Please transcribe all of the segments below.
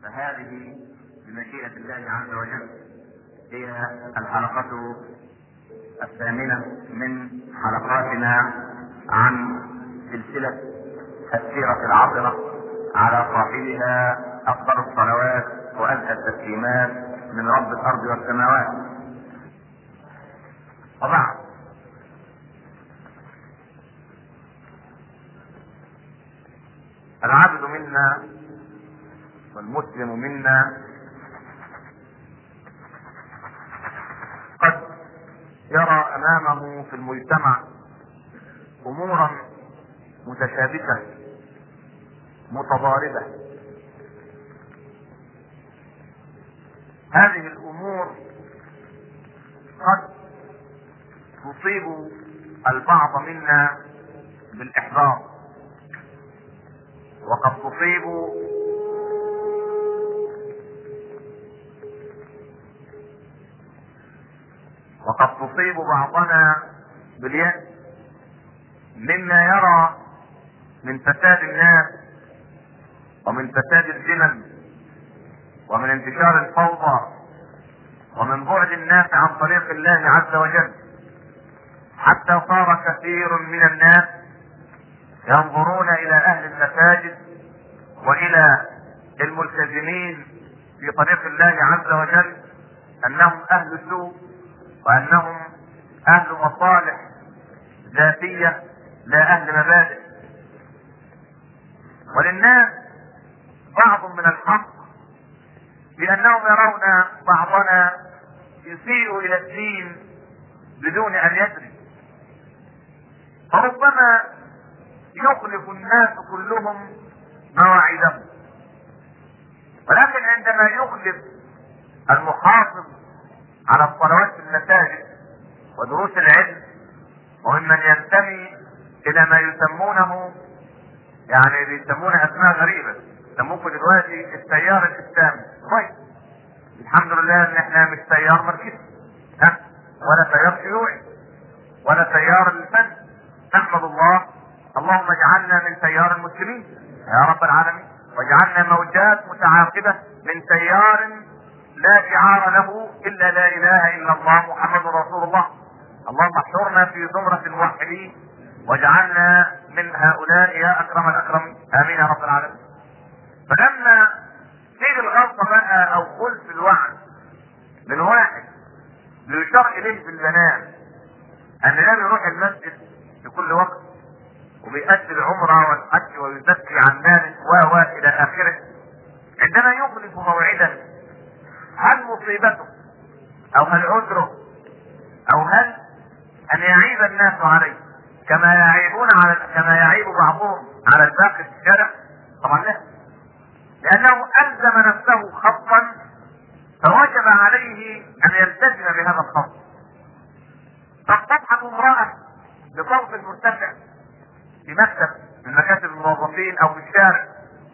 فهذه بمشيئة الله عز وجل هي الحلقة الثامنة من حلقاتنا عن سلسلة السيرة العطرة على صاحبها أفضل الصلوات وأزكى التسليمات من رب الأرض والسماوات وبعد العبد منا والمسلم منا قد يرى امامه في المجتمع امورا متشابكه متضاربه هذه الامور قد تصيب البعض منا بالاحباط وقد تصيب وقد تصيب بعضنا باليأس مما يرى من فساد الناس ومن فساد الزمن ومن انتشار الفوضى ومن بعد الناس عن طريق الله عز وجل حتى صار كثير من الناس ينظرون الى اهل المساجد والى الملتزمين في طريق الله عز وجل انهم اهل سوء وانهم اهل مصالح ذاتيه لا اهل مبادئ وللناس بعض من الحق بانهم يرون بعضنا يسيء الى الدين بدون ان يدري فربما يخلف الناس كلهم مواعيدهم ولكن عندما يخلف المحافظ على الصلوات في المساجد ودروس العلم وممن ينتمي الى ما يسمونه يعني بيسمونه اسماء غريبة يسموكم دلوقتي التيار الاسلامي كويس الحمد لله ان احنا مش تيار مركزي ها ولا تيار شيوعي ولا تيار الفن نحمد الله اللهم اجعلنا من تيار المسلمين يا رب العالمين واجعلنا موجات متعاقبة من تيار لا شعار له الا لا اله الا الله محمد رسول الله اللهم احشرنا في زمرة الموحدين واجعلنا من هؤلاء يا اكرم الاكرم امين يا رب العالمين فلما تيجي الغلطة بقى او خلف الوعد من واحد بيشار اليه بالبنان ان لا يروح المسجد في كل وقت وبيأدي العمرة والحج ويزكي عن ماله و الى اخره عندما يخلف موعدا هل مصيبته او هل عذره او هل ان يعيب الناس عليه كما يعيبون على كما يعيب بعضهم على الباقي في الشارع طبعا لا لانه الزم نفسه خطا فوجب عليه ان يلتزم بهذا الخط قد تضحك امرأة بصوت مرتفع في مكتب من مكاتب الموظفين او في الشارع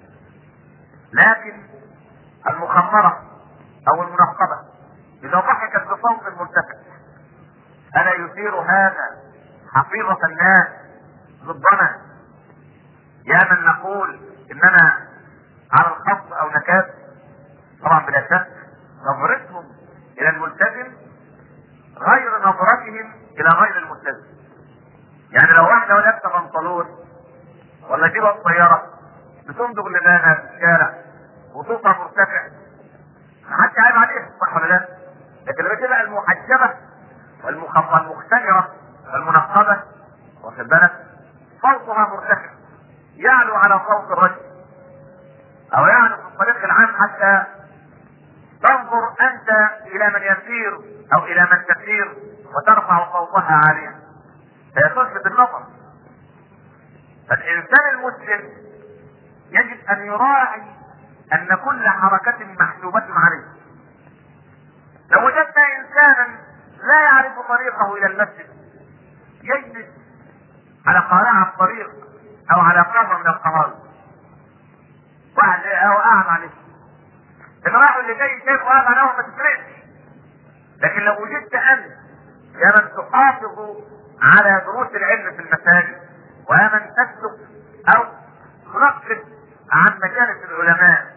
لكن المخمرة او المنقبة اذا ضحكت بصوت مرتفع الا يثير هذا حفيظة الناس ضدنا يا من نقول اننا على الخط او نكاد طبعا بلا شك نظرتهم الى الملتزم غير نظرتهم الى غير الملتزم يعني لو واحدة لابسة بنطلون ولا جيبها الطيارة بتندق لبانها في الشارع وصوتها مرتفع محدش عارف عليها صح ولا لا؟ لكن لما تبقى المحجبة والمختمرة والمنقبة واخد بالك صوتها مرتفع يعلو على صوت الرجل او يعلو في الطريق العام حتى تنظر انت الى من يسير او الى من تسير وترفع صوتها عاليا فيتلفت النظر فالانسان المسلم يجب ان يراعي ان كل حركة محسوبة عليه لو وجدت انسانا لا يعرف طريقه الى المسجد يجلس على قارعة الطريق او على قارة من القوارب واحد او اعمى عليه الراعي اللي جاي شايفه اعمى له ما تفرقش لكن لو وجدت انت يا من تحافظ على دروس العلم في المساجد ويا من تسلك او تنقب عن مجالس العلماء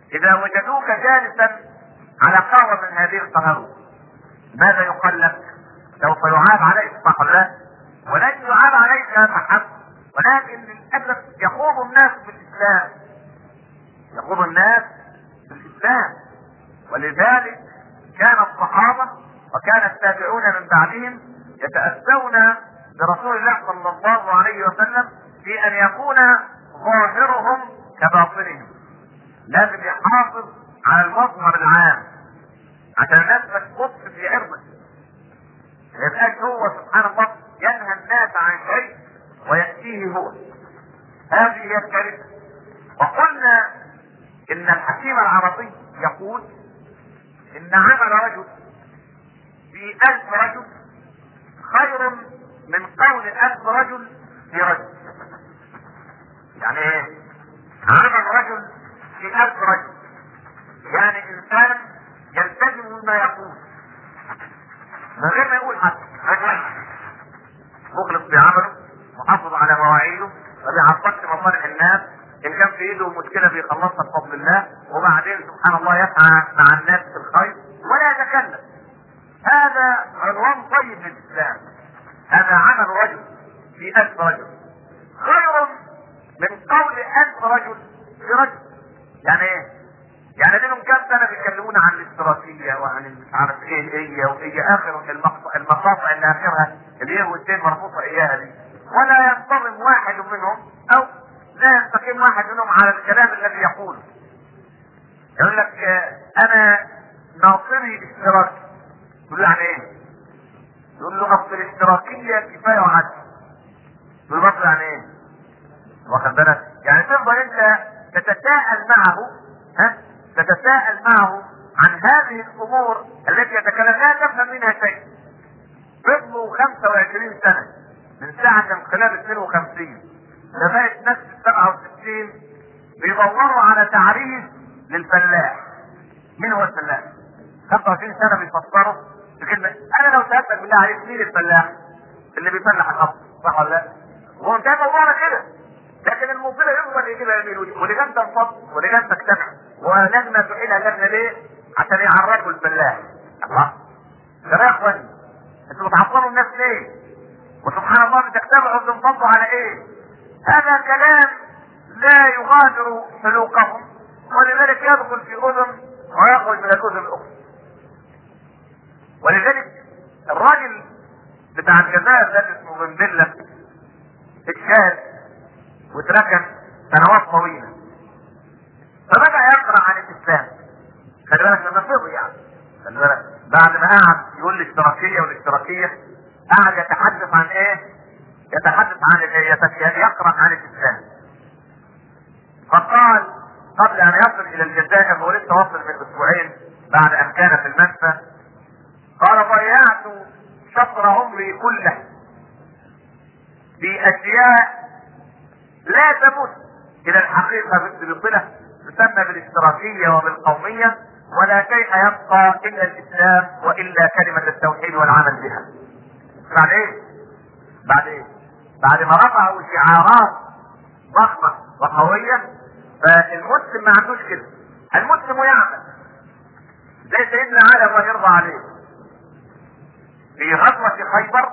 اذا وجدوك جالسا على قهوة من هذه القهوة ماذا يقال لك؟ سوف يعاب عليك صح لا؟ ولن يعاب عليك هذا حق ولكن للاسف يخوض الناس بالاسلام يخوض الناس بالاسلام ولذلك كان الصحابه وكان التابعون من بعدهم يتاسون برسول الله صلى الله عليه وسلم في ان يكون ظاهرهم كباطنهم لازم يحافظ على المظهر العام عشان الناس ما تبص في عرضه ما يبقاش هو سبحان الله ينهى الناس عن شيء ويأتيه هو هذه هي الكارثة وقلنا ان الحكيم العربي يقول ان عمل رجل في ألف رجل خير من قول ألف رجل في رجل يعني ايه عمل رجل في ألف رجل يعني انسان يلتزم بما يقول من غير ما يقول حتى رجل مخلص في عمله محافظ على مواعيده ما بيعطلش مصالح الناس ان كان في ايده مشكله بيخلصها بفضل الله وبعدين سبحان الله يسعى مع الناس في الخير ولا يتكلم هذا عنوان طيب للاسلام هذا عمل رجل في ألف رجل خير من قول ألف رجل في رجل يعني ايه؟ يعني لهم كام سنة بيتكلمون عن الاستراتيجية وعن مش عارف ايه هي وايه اخر المقطع المقاطع اللي اخرها اللي هي والدين مربوطة اياها دي ولا ينتظم واحد منهم او لا يستقيم واحد منهم على الكلام الذي يقوله يقول لك آه، انا ناصري اشتراكي تقول له عن ايه؟ يقول له اصل الاشتراكية كفاية وعدل تقول له عن ايه؟ واخد بالك؟ يعني تفضل انت تتساءل معه ها؟ تتساءل معه عن هذه الامور التي يتكلم لا تفهم منها شيء. فضلوا 25 سنة من ساعة انقلاب 52 لغاية نفس 67 بيدوروا على تعريف للفلاح. مين هو الفلاح؟ 25 سنة بيفسروا بكلمة أنا لو سألتك بالله عليك مين الفلاح؟ اللي بيفلح الأرض صح ولا لا؟ وهو انتهى موضوعنا كده لكن المصيبه يفضل يجيبها يمين ولجان تنفض ولجان تجتمع ولجنه تحيلها لجنه ليه؟ عشان يعرفوا الفلاح الله ده يا اخواني انتوا بتعطلوا الناس ليه؟ وسبحان الله بتجتمعوا وتنفضوا على ايه؟ هذا كلام لا يغادر سلوكهم ولذلك يدخل في اذن ويخرج من الاذن الاخرى ولذلك الراجل بتاع الجزائر ده اسمه بندلة اتشال واتركن سنوات طويلة فبدأ يقرأ عن الإسلام خلي بالك لما فضي يعني خلي بالك بعد ما قعد يقول الاشتراكية والاشتراكية قعد يتحدث عن ايه؟ يتحدث عن الايه؟ يت- يقرأ عن الإسلام فقال قبل أن يصل إلى الجزائر هو لسه وصل من أسبوعين بعد أن كان في المنفى قال ضيعت شطر عمري كله في أشياء لا تمت الى الحقيقة بصلة تسمى بالاشتراكية وبالقومية ولا شيء يبقى الا الاسلام والا كلمة التوحيد والعمل بها بعد ايه بعد ايه بعد ما رفعوا شعارات ضخمة وقوية فالمسلم ما عندوش كده المسلم يعمل زي سيدنا علي الله يرضى عليه في غزوة خيبر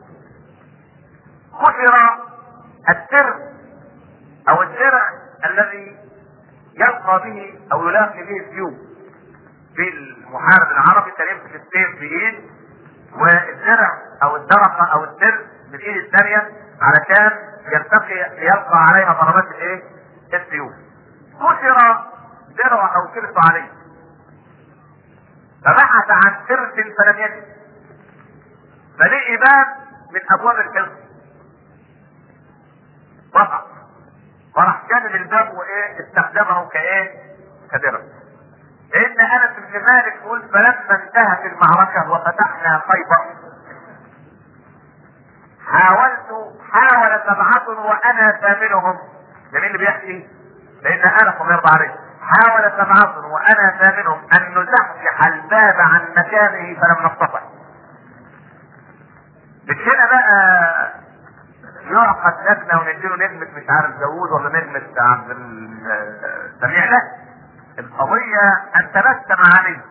خسر السر او الدرع الذي يلقى به او يلاقي به السيوف في المحارب العربي كان يمسك السيف بايد والدرع او الدرقه او الدر من ايد الثانيه علشان يرتقي يلقى عليها ضربات الايه؟ السيوف. كسر درع او كرس عليه. فبحث عن كرس فلم يجد. فلقي باب من ابواب الكرس. وقع فراح جانب الباب وايه استخدمه كايه كدرع لان انس بن مالك يقول فلما انتهت المعركه وفتحنا خيبر حاولت حاول سبعة وانا ثامنهم ده مين اللي بيحكي؟ لان انس الله يرضى عليه حاول سبعة وانا ثامنهم ان نزحزح الباب عن مكانه فلم نستطع. مش هنا بقى يعقد لجنه ونديله نجمة مش عارف داوود ولا نجمة عبد السميع لا القضية ان تبسم عليه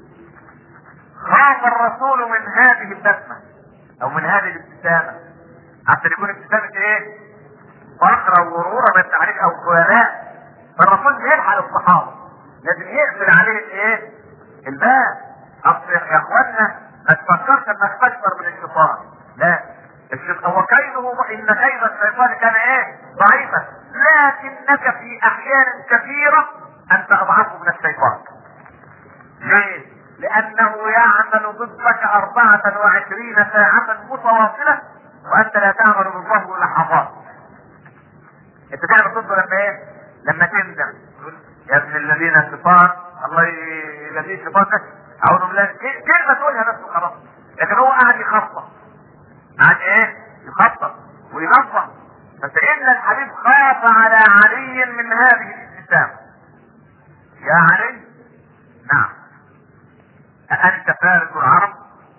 خاف الرسول من هذه البسمة او من هذه الابتسامة عشان يكون ابتسامة ايه فخر وغرور ما عليك او خيلاء فالرسول بيلحق الصحابة لازم يقفل عليه الايه الباب اصل يا اخوانا ما تفكرش انك تكبر من الشيطان لا الشيطان هو كيده ان كيد الشيطان كان ايه ضعيفا لكنك في احيان كثيرة انت اضعف من الشيطان ليه لانه يعمل ضدك اربعة وعشرين ساعة متواصلة وانت لا تعمل ضده لحظات انت تعمل ضده لما ايه لما تندم تقول يا ابن الذين الشيطان الله يلذيذ الشيطان ده اعوذ بالله ك- كلمة تقولها بس وخلاص لكن هو قاعد يخطط قاعد ايه يخطط وينظم فسيدنا الحبيب خاف على علي من هذه الابتسامة يا علي نعم أأنت فارس العرب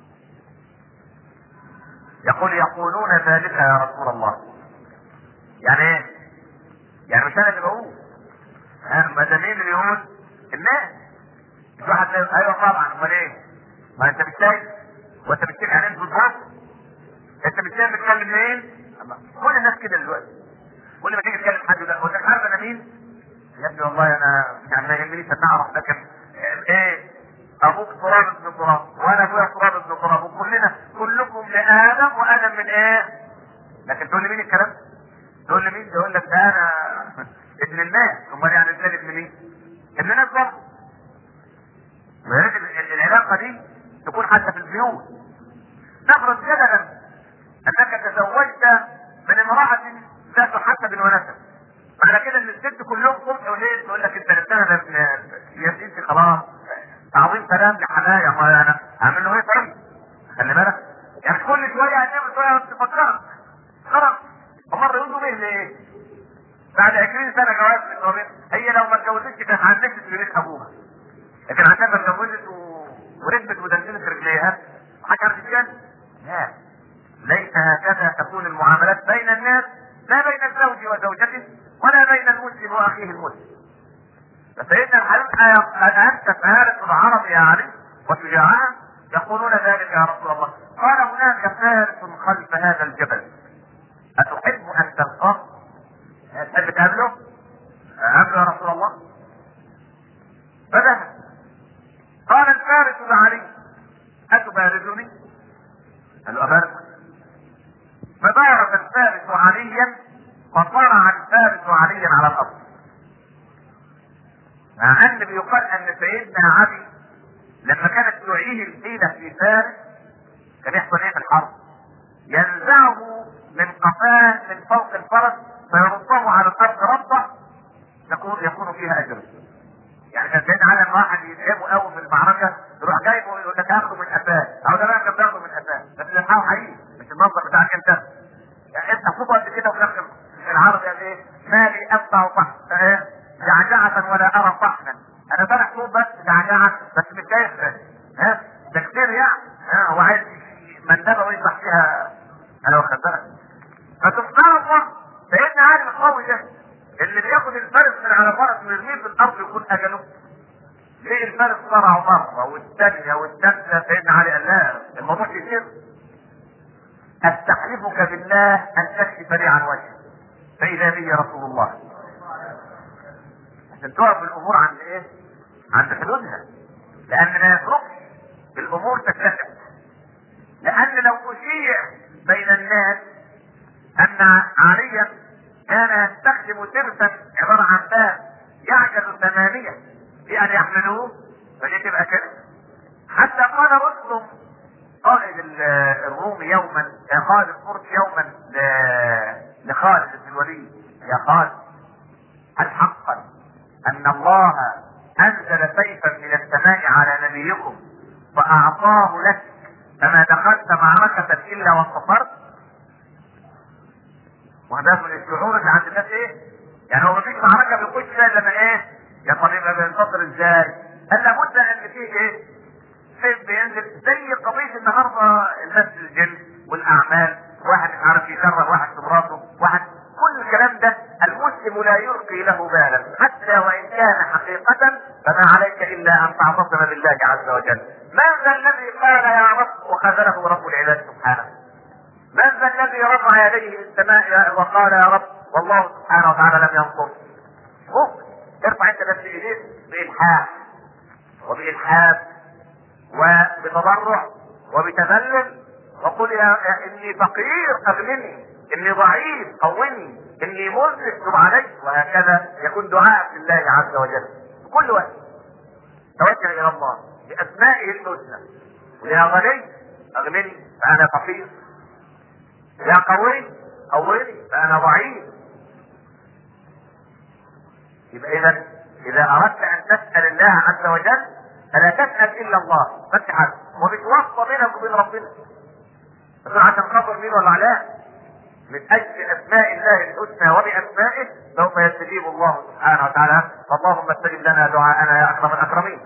يقول يقولون ذلك يا رسول الله يعني ايه يعني مش انا اللي بقول ها، ما ده مين اللي يقول الناس مش واحد يقول ايوه طبعا امال ايه ما انت مش شايف وانت مش شايف يعني انت بالظبط انت مش شايف بتكلم مين الله. كل الناس كده دلوقتي كل ما تيجي تكلم حد يقول لك هو انت عارف انا مين يا ابني والله انا يعني ما يهمنيش ان اعرف لكن ايه ابوك تراب ابن تراب وانا ابويا تراب ابن تراب وكلنا كلكم لادم وادم من ايه لكن تقول لي مين الكلام ده؟ تقول لي مين يقول لك ده انا ابن الناس امال يعني ازاي ابن مين ابن الناس برضه ويا ريت ال- العلاقه دي تكون حتى في البيوت نفرض جدلا انك تزوجت من امراه ذات حسب ونسب معنى كده ان الست كلهم قمت وليه تقول لك انت نفسها ده ابن يا سيدي خلاص تعظيم سلام لحمايا ما انا اعمل له ايه طيب خلي بالك يعني كل شويه هتعمل شويه تفكرك خلاص ومره يقولوا ايه ليه بعد 20 سنه جواز من النوبين هي لو ما اتجوزتش كانت هتنكس في بيت ابوها لكن عشان ما اتجوزت و... وركبت ودندنت رجليها حكمت الجنة لا ليس هكذا تكون المعاملات بين الناس لا بين الزوج وزوجته ولا بين المسلم واخيه المسلم فسيدنا الحبيب أنت فارس العرب يا علي وشجاعها يقولون ذلك يا رسول الله قال هناك فارس خلف هذا الجبل أتحب أن تلقاه؟ تحب تقابله؟ قابله يا رسول الله فذهب قال الفارس لعلي أتبارزني؟ قال له أبارزك فبارز الفارس عليا فصرع الفارس عليا على الأرض مع ان بيقال ان سيدنا علي لما كانت تعيه الحيلة في فارس كان يحصل ايه في الحرب ينزعه من قفاه من فوق الفرس فيرده على الارض رده يكون يكون فيها اجر يعني كان سيدنا علي لما واحد يتعبه قوي في المعركه يروح جايبه ويقول لك هاخده من قفاه او ده بقى كان بياخده من قفاه بس الحاو حقيقي مش المنظر بتاعك انت يعني انت فوق قد كده وفي الاخر العرض قال ايه مالي ابقى طحن ايه جعجعة ولا ارى طحنا انا فرح صوت بس جعجعة بس مش شايف ها ده كتير يعني ها هو عايز مندبه ويشرح فيها انا واخد بالك فسبحان الله سيدنا علي القوي ده اللي بياخد الفرس من على فرس ويرميه في الارض يكون اجله ليه الفرس صرع مره والثانيه والثالثه سيدنا علي قال لا الموضوع كتير استحلفك بالله ان تكشف لي عن وجهك فاذا بي رسول الله عشان تقف الامور عند ايه؟ عند حدودها لان ما يتركش الامور تتسع لان لو اشيع بين الناس ان عليا كان يستخدم ترسا عباره عن باب يعجز ثمانيه في ان يحملوه فدي تبقى كده حتى قال رسل قائد ال- الروم يوما يا قائد الفرس يوما ل- لخالد بن الوليد يا خالد هل حقا ان الله انزل سيفا من السماء على نبيكم واعطاه لك فما دخلت معركة الا وانتصرت وهذا من الشعور اللي عند الناس ايه؟ يعني هو مفيش معركة بيخش فيها الا لما ايه؟ يا طبيب بينتصر ازاي؟ قال لابد ان فيه ايه؟ سيف بينزل زي قضية النهارده الناس الجن والاعمال واحد مش عارف يكرر واحد في مراته واحد كل الكلام ده المسلم المسلم لا يلقي له بالا حتى وان كان حقيقة فما عليك الا ان تعتصم بالله عز وجل من ذا الذي قال يا رب وخذله رب العباد سبحانه من ذا الذي رفع يديه للسماء وقال يا رب والله سبحانه وتعالى لم ينصر ممكن ارفع انت بس ايديك بالحاح وبالحاد وبتضرع وبتذلل وقل يا يا اني فقير اغنني اني ضعيف قوني اني مذنب تب علي وهكذا يكون دعاء لله عز وجل في كل وقت توجه الى الله باسمائه الحسنى يا غني اغنني فانا فقير يا قوي قويني فانا ضعيف يبقى اذا اذا اردت ان تسال الله عز وجل فلا تسال الا الله ما انت حد وبتوصى بينك وبين ربنا بس عشان خاطر مين ولا علاه من اجل اسماء الله الحسنى وباسمائه سوف يستجيب الله سبحانه وتعالى فاللهم استجب لنا دعاءنا يا اكرم الاكرمين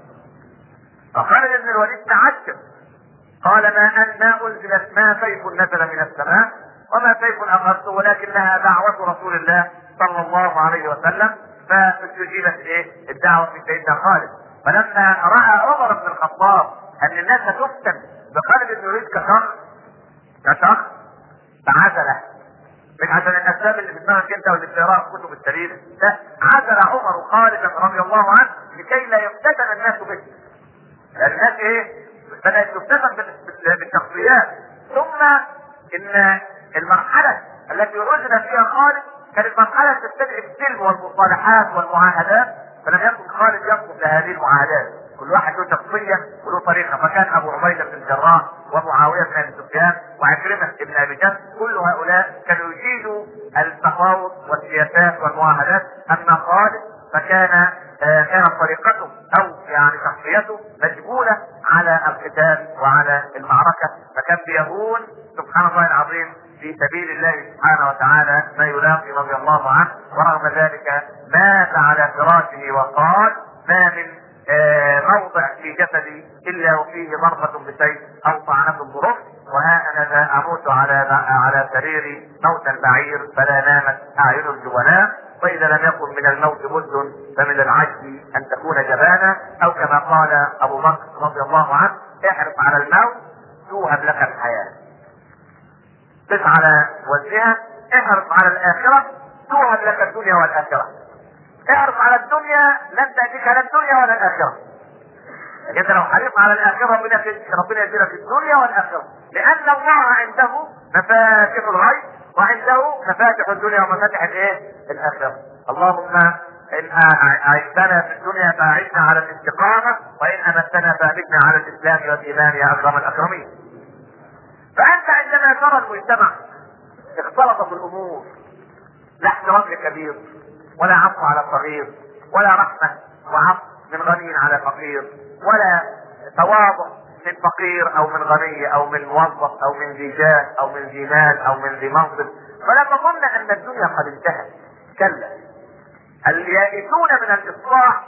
فخالد بن الوليد تعجب قال ما ان ما انزلت ما سيف نزل من السماء وما سيف اخذته ولكنها دعوه رسول الله صلى الله عليه وسلم فاستجيبت ايه الدعوه من سيدنا خالد فلما راى عمر بن الخطاب ان الناس تفتن بخالد بن الوليد كشخص كشخص فعزله مش عشان الاسباب اللي في دماغك انت واللي بتقراها في كتب التاريخ لا عزل عمر خالدا رضي الله عنه لكي لا يفتتن الناس به لان الناس ايه بدات تفتتن بال- بالشخصيات ثم ان المرحله التي عزل فيها خالد كانت مرحله تستدعي السلم والمصالحات والمعاهدات فلم يكن خالد يقصد لهذه المعاهدات كل واحد له شخصيه وله طريقه فكان ابو عبيده بن الجراح ومعاويه بن ابي سفيان وعكرمه بن ابي جهل كل هؤلاء كانوا يجيدوا التفاوض والسياسات والمعاهدات اما خالد فكان آه، كانت طريقته او يعني شخصيته مجبولة على القتال وعلى المعركة فكان بيهون سبحان الله العظيم في سبيل الله سبحانه وتعالى ما يلاقي رضي الله عنه ورغم ذلك مات على فراشه وقال ما من آه، موضع في جسدي الا وفيه ضربة بسيف او طعنة برمح وها انا ذا اموت على على سريري موت البعير فلا نامت اعين الجبناء واذا لم يكن من الموت بد فمن العجز ان تكون جبانا او كما قال ابو بكر رضي الله عنه احرص على الموت توهب لك الحياه قس على وجهها احرص على الاخره توهب لك الدنيا والاخره احرص على الدنيا لن تاتيك لا الدنيا ولا الاخره لكن انت لو حريص على الاخره ربنا ربنا يديلك الدنيا والاخره لان الله عنده مفاتيح الغيب وعنده مفاتيح الدنيا ومفاتيح الايه؟ الاخره اللهم ان اعزتنا في الدنيا فاعزنا على الاستقامه وان امتنا فامتنا على الاسلام والايمان يا اكرم الاكرمين فانت عندما ترى المجتمع اختلطت الامور لا احترام لكبير ولا عفو على صغير ولا رحمه وعفو من غني على فقير ولا تواضع من فقير او من غني او من موظف او من ذي جاه او من ذي مال او من ذي منصب فلا تظن ان الدنيا قد انتهت كلا اليائسون من الاصلاح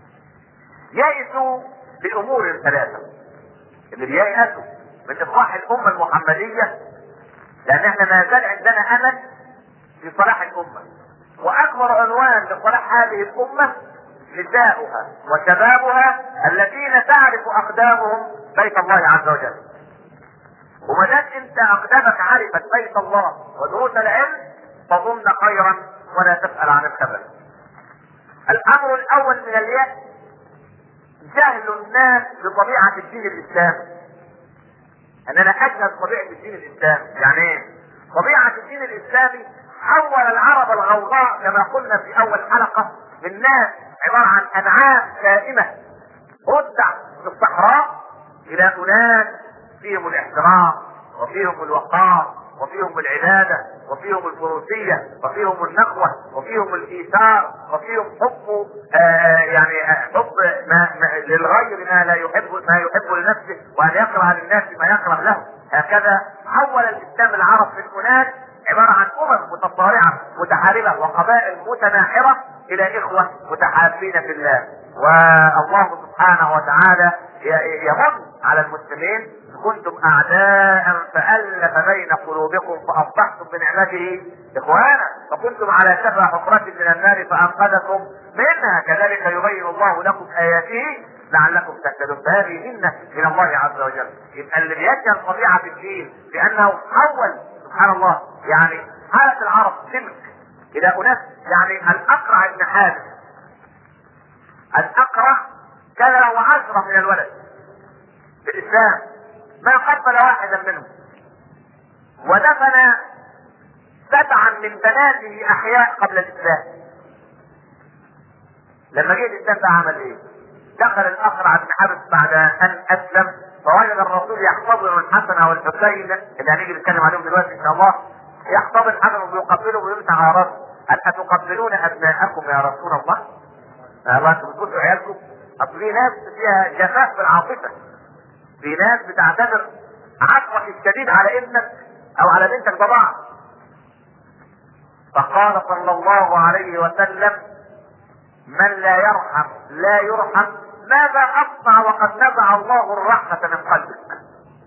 يئسوا بامور ثلاثه اللي بييأسوا من اصلاح الامه المحمديه لان احنا ما زال عندنا امل في صلاح الامه واكبر عنوان لصلاح هذه الامه نساؤها وشبابها الذين تعرف اقدامهم بيت الله عز وجل وما دام انت اقدامك عرفت بيت الله ودروس العلم فظن خيرا ولا تسال عن الخبر الامر الاول من اليأس جهل الناس بطبيعه الدين الاسلامي ان انا اجهل طبيعه الدين الاسلامي يعني ايه طبيعه الدين الاسلامي حول العرب الغوغاء كما قلنا في اول حلقه من ناس عباره عن انعام سائمه ردع في الصحراء الى اناس فيهم الاحترام وفيهم الوقار وفيهم العباده وفيهم الفروسيه وفيهم النخوه وفيهم الايثار وفيهم حب آه يعني حب ما ما للغير ما لا يحب ما يحب لنفسه وان يكره للناس ما يكره له هكذا حول الاسلام العرب من اناس عباره عن امم متصارعه متحاربه وقبائل متناحره الى اخوه متحابين في الله والله سبحانه وتعالى يمن على المسلمين كنتم اعداء فالف بين قلوبكم فاصبحتم بنعمته اخوانا وكنتم على شفا حفرة من النار فانقذكم منها كذلك يبين الله لكم اياته لعلكم تهتدون فهذه منه من الله عز وجل يبقى اللي بيجهل طبيعه الدين لانه حول سبحان الله يعني حاله العرب تلك الى اناس يعني الاقرع بن حارث الاقرع كان له عشره من الولد في الاسلام ما قبل واحدا منهم ودفن سبعا من بناته احياء قبل الاسلام لما جه الاسلام ده عمل ايه؟ دخل الاقرع بن حارث بعد ان اسلم فوجد الرسول يحتضن الحسن والحسين اللي هنيجي نتكلم عليهم دلوقتي ان شاء الله يحتضن الحسن ويقبله ويمسح على راسه هل اتقبلون ابناءكم يا رسول الله؟ يا الله انتوا بتبصوا عيالكم؟ اصل في ناس فيها جفاف في العاطفه في ناس بتعتبر عطفك الشديد على ابنك او على بنتك ببعض فقال صلى الله عليه وسلم من لا يرحم لا يرحم ماذا اصنع وقد نزع الله الرحمة من قلبك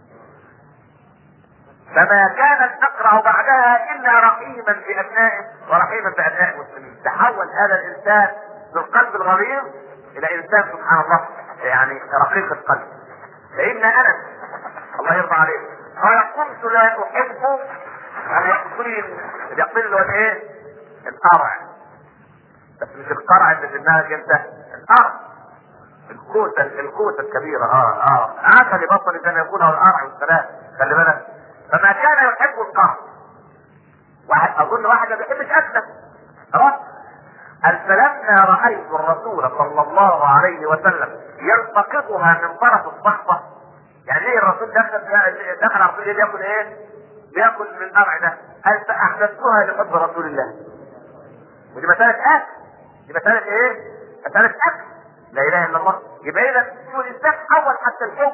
فما كان الاقرع بعدها الا رحيما بابنائه ورحيما بابناء المسلمين تحول هذا الانسان من قلب الغليظ الى انسان سبحان الله يعني رقيق القلب سيدنا انس الله يرضى عليه قال كنت لا احب اليقطين اليقطين اللي هو الايه؟ القرع بس مش القرع اللي في دماغك انت القرع الكوسه الكوسه الكبيره اه اه عسل بطل زي ما يكون هو القرع والسلام خلي بالك فما كان يحب القرع واحد اظن واحد ما بيحبش اكله خلاص قال فلما رايت الرسول صلى الله عليه وسلم يلتقطها من طرف الصحبه يعني ايه الرسول دخل دخل على الرسول ياكل ايه؟ بياكل من القرع ده قال فاحدثتها لحب رسول الله ودي مساله اكل دي مساله ايه؟ مساله اكل لا اله الا الله يبقى اذا شو الانسان حول حتى الحب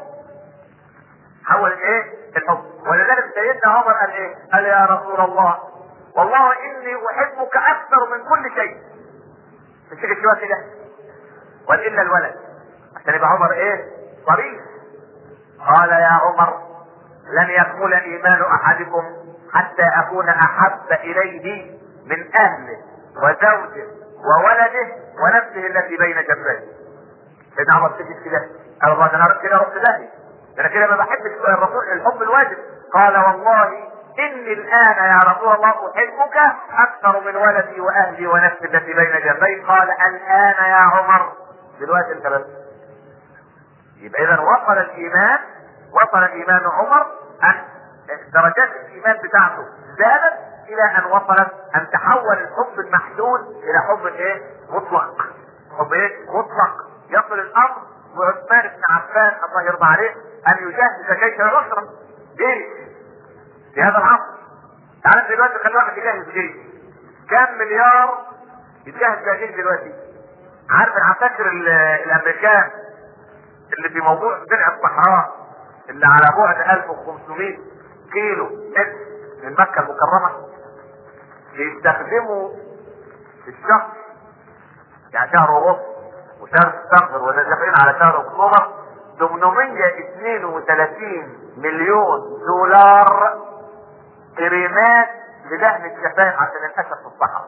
حول الايه؟ الحب ولذلك سيدنا عمر قال ايه؟ قال يا رسول الله والله اني احبك اكثر من كل شيء مش كده شويه كده قال الا الولد عشان يبقى عمر ايه؟ صريح قال يا عمر لن يكمل ايمان احدكم حتى اكون احب اليه من اهله وزوجه وولده ونفسه التي بين جنبيه سيدنا عمر سكت كده قال الله ده انا كده رحت داهي ده انا كده ما بحبش الرسول الحب الواجب قال والله اني الان يا رسول الله احبك اكثر من ولدي واهلي ونفسي التي بين جنبي قال الان يا عمر دلوقتي انت بس يبقى اذا وصل الايمان وصل ايمان عمر ان درجات الايمان بتاعته زادت الى ان وصلت ان تحول الحب المحدود الى حب ايه مطلق حب ايه مطلق يصل الامر وعثمان بن عفان الله يرضى عليه ان يجهز جيش العسرة جيش في هذا العصر تعال دلوقتي خلي واحد يجهز جيش كم مليار يتجهز بها جيش دلوقتي عارف العساكر الامريكان اللي في موضوع درع الصحراء اللي على بعد 1500 كيلو متر من مكة المكرمة بيستخدموا في الشهر يعني شهر ونص وشهر سبتمبر وده داخلين على شهر اكتوبر 832 مليون دولار كريمات لدهن الشفايف عشان الاسد في الصحراء.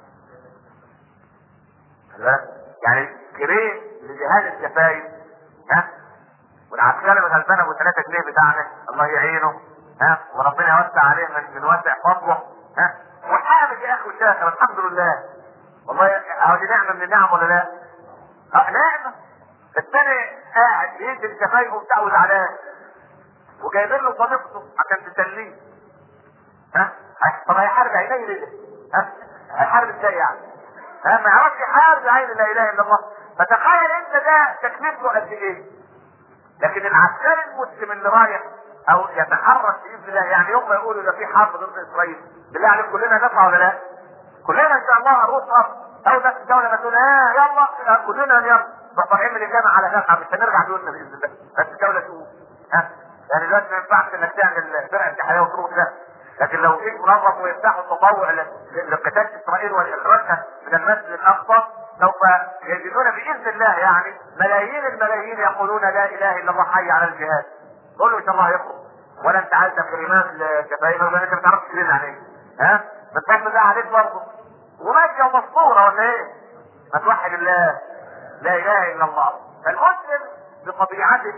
يعني كريم لدهان الشفايف ها والعسكري الغلبان ابو 3 جنيه بتاعنا الله يعينه ها وربنا يوسع عليه من, من واسع فضله ها وحامد يا اخي وشاكر الحمد لله والله اهو دي نعمه من النعم ولا لا؟ اه نعمه الثاني قاعد ينزل شفايفه بتاعه زعلان وجايبين له صديقته عشان تسليه ها طب هيحارب عينيه ليه؟ ها هيحارب ازاي يعني؟ ها ما يعرفش يحارب عين لا اله الا الله فتخيل انت ده تكلفته قد ايه؟ لكن العسكري المسلم اللي رايح او يتحرك باذن الله يعني يوم ما يقولوا ده في حرب ضد اسرائيل بالله عليك كلنا نسعى ولا لا؟ كلنا ان شاء الله هنروح ارض او ناس الدوله ما تقول اه يلا كلنا يلا طالعين من الجامعه على جامعه مش هنرجع دولنا باذن الله بس الدوله تقول ها يعني دلوقتي ما ينفعش انك تعمل فرقه انتحاريه وتروح ده لكن لو جيت منظم ويفتحوا تطوع لقتال اسرائيل واخراجها من المسجد الاقصى سوف يجدون باذن الله يعني ملايين الملايين يقولون لا اله الا الله حي على الجهاد قول له ان شاء الله يخرج ولا انت عايز كلمات لشفايف ولا انت ما تعرفش تكلم عن ايه ها بتفضل الله عليك برضه وماشيه ومسطوره ولا ايه؟ ما توحد الله لا اله الا الله فالمسلم بطبيعته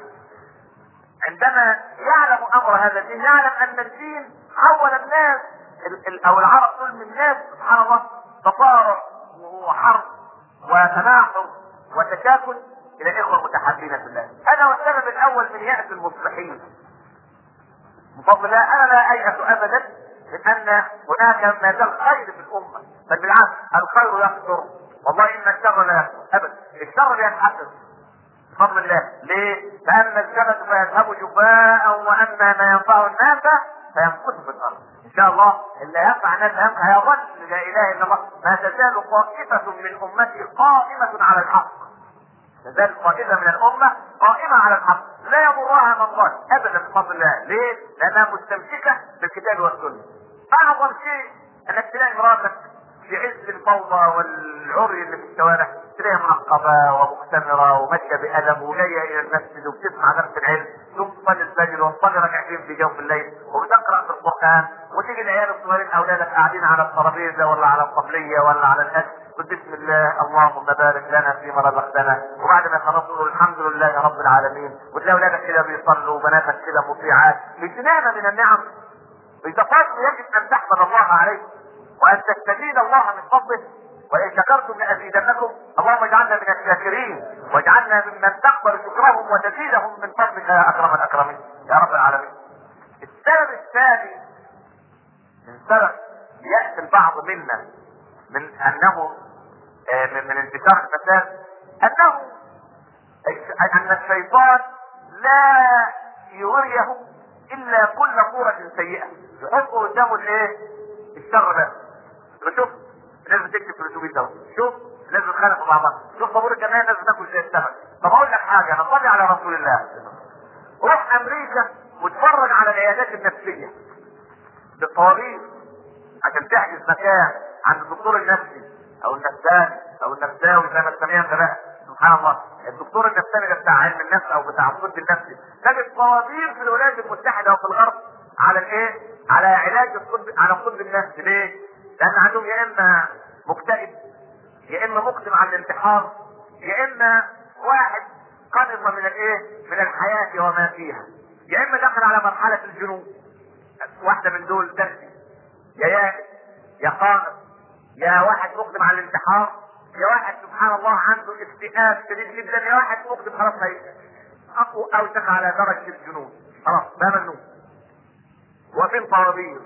عندما يعلم امر هذا الدين يعلم ان الدين حول الناس ال- ال- او العرب دول من الناس سبحان الله تطارع وحرب وتناحر وتشاكل الى اخوه متحابين في الله هذا هو السبب الاول من ياس المصلحين بفضل الله انا لا ايأس ابدا من ان هناك ما زال خير في الامه بل بالعكس الخير يكثر والله ان الشر لا يكثر ابدا الشر ينحسر بفضل الله ليه؟ لان الجبل فيذهب جفاء واما ما ينفع الناس فيمكث في الارض ان شاء الله اللي ينفع الناس هيظل لا اله الا الله ما تزال طائفه من امتي قائمه على الحق تزال طائفه من الامه قائمه على الحق لا يضرها من ضل ابدا بفضل الله ليه؟ لانها مستمسكه بالكتاب والسنه اعظم شيء انك تلاقي مراتك في عز الفوضى والعري اللي في الشوارع تلاقيها منقبه ومختمره وماشيه بادب وجايه الى المسجد وبتسمع درس العلم ثم تصلي الفجر وتصلي ركعتين في جوف الليل وبتقرا في القران وتيجي العيال الصغيرين اولادك قاعدين على الترابيزه ولا على الطبليه ولا على الاكل قل بسم الله اللهم بارك لنا فيما رزقتنا وبعد ما يخلصوا يقولوا الحمد لله رب العالمين وتلاقي اولادك كده بيصلوا وبناتك كده مطيعات بجنانه من النعم بتفاصيل يجب ان تحمد الله عليه وان تستزيد الله من فضله وان شكرتم لازيدنكم اللهم اجعلنا من الشاكرين واجعلنا ممن تقبل شكرهم وتزيدهم من فضلك يا اكرم الاكرمين يا رب العالمين. السبب الثاني من سبب يأتي البعض منا من انه آه، من من انتشار الفساد انه ان الشيطان لا يريه الا كل صورة سيئة يحط قدامه الايه؟ الشر بس شوف الناس بتكتب في الاتوبيس ده شوف الناس بتخانق مع بعض شوف طابور الجماعه الناس بتاكل زي السمك طب اقول لك حاجه انا صلي على رسول الله روح امريكا واتفرج على العيادات النفسيه بالطوابير عشان تحجز مكان عند الدكتور النفسي او النفساني او النفساوي زي ما تسميها انت بقى سبحان الله الدكتور النفساني ده بتاع علم النفس او بتاع الطب النفسي تجد طوابير في الولايات المتحده وفي الغرب على الايه؟ على علاج الطب على الطب النفسي ليه؟ لان عندهم يا اما مكتئب يا اما مقدم على الانتحار يا اما واحد قنط من الايه؟ من الحياه وما فيها يا اما دخل على مرحله الجنون واحده من دول ترسي يا يائس يا قانط يا واحد مقدم على الانتحار يا واحد سبحان الله عنده اكتئاب شديد جدا يا واحد مقدم خلاص هي اقوى اوشك على درجه الجنون خلاص ده مجنون وفي طوابير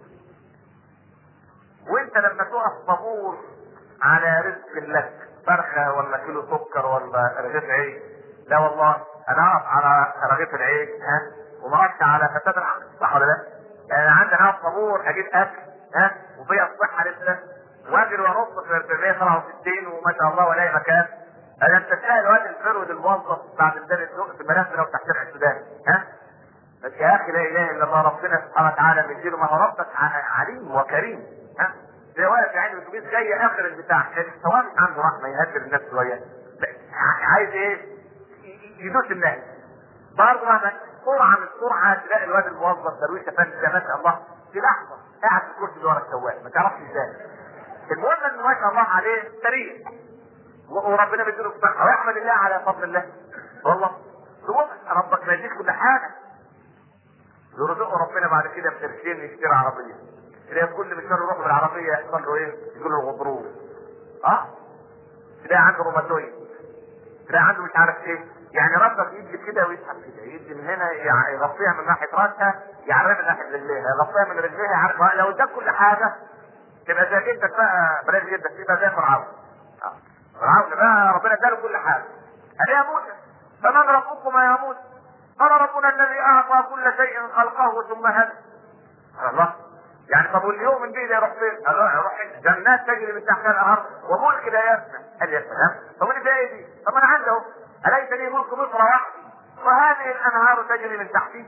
وانت لما تقف طابور على رزق لك فرخه ولا كيلو سكر ولا رغيف عيش لا والله انا اقف على رغيف العيش ها وما اقفش على فساد العقل صح ولا لا؟ يعني عندنا اقف طابور اجيب اكل ها وفي الصحه لسه واجري وانط في 467 وما شاء الله ولاقي مكان انا انت تلاقي الواد الفرود الموظف بعد مدار السوق في المنافذ لو تحت السودان ها بس يا اخي لا اله الا الله ربنا سبحانه وتعالى بيديله ما هو ربك ع- عليم وكريم ها زي واقف يعني الاتوبيس جاي اخر البتاع الثواني عنده رحمه يهدر الناس شويه عايز ايه؟ ي- ي- يدوس الناس برضه مهما سرعه من سرعه تلاقي الواد الموظف درويش افندي ده ما شاء الله في لحظه قاعد في الكرسي اللي ورا السواق ما تعرفش ازاي المهم انه ما شاء الله عليه سريع و- وربنا بيديله الصحه ويحمد الله على فضل الله والله هو ربك ما يديك كل حاجه يرزقه ربنا بعد كده بقرشين يشتري عربيه تلاقي كل مشوار يروح بالعربيه يحصل له ايه؟ يقول له غضروف اه تلاقي عنده روماتويد تلاقي عنده مش عارف ايه يعني ربك يدي كده ويسحب كده يدي من هنا يع- يغطيها من ناحيه راسها يعرفها من ناحيه رجليها يغطيها من رجليها يعرفها لو اداك كل حاجه تبقى زي جدك بقى بلاش جدك تبقى زي فرعون آه. فرعون بقى ربنا اداله كل حاجه قال يا موسى فمن ربكما يا موسى قال ربنا الذي اعطى كل شيء خلقه ثم هدى قال الله يعني طب واليوم من دي ده يروح فين؟ قال له يروح جنات تجري من تحتها الانهار وملك لا يفنى قال يا سلام طب انا فيها ايه دي؟ طب انا عندي اهو اليس لي ملك مصر وحدي وهذه الانهار تجري من تحتي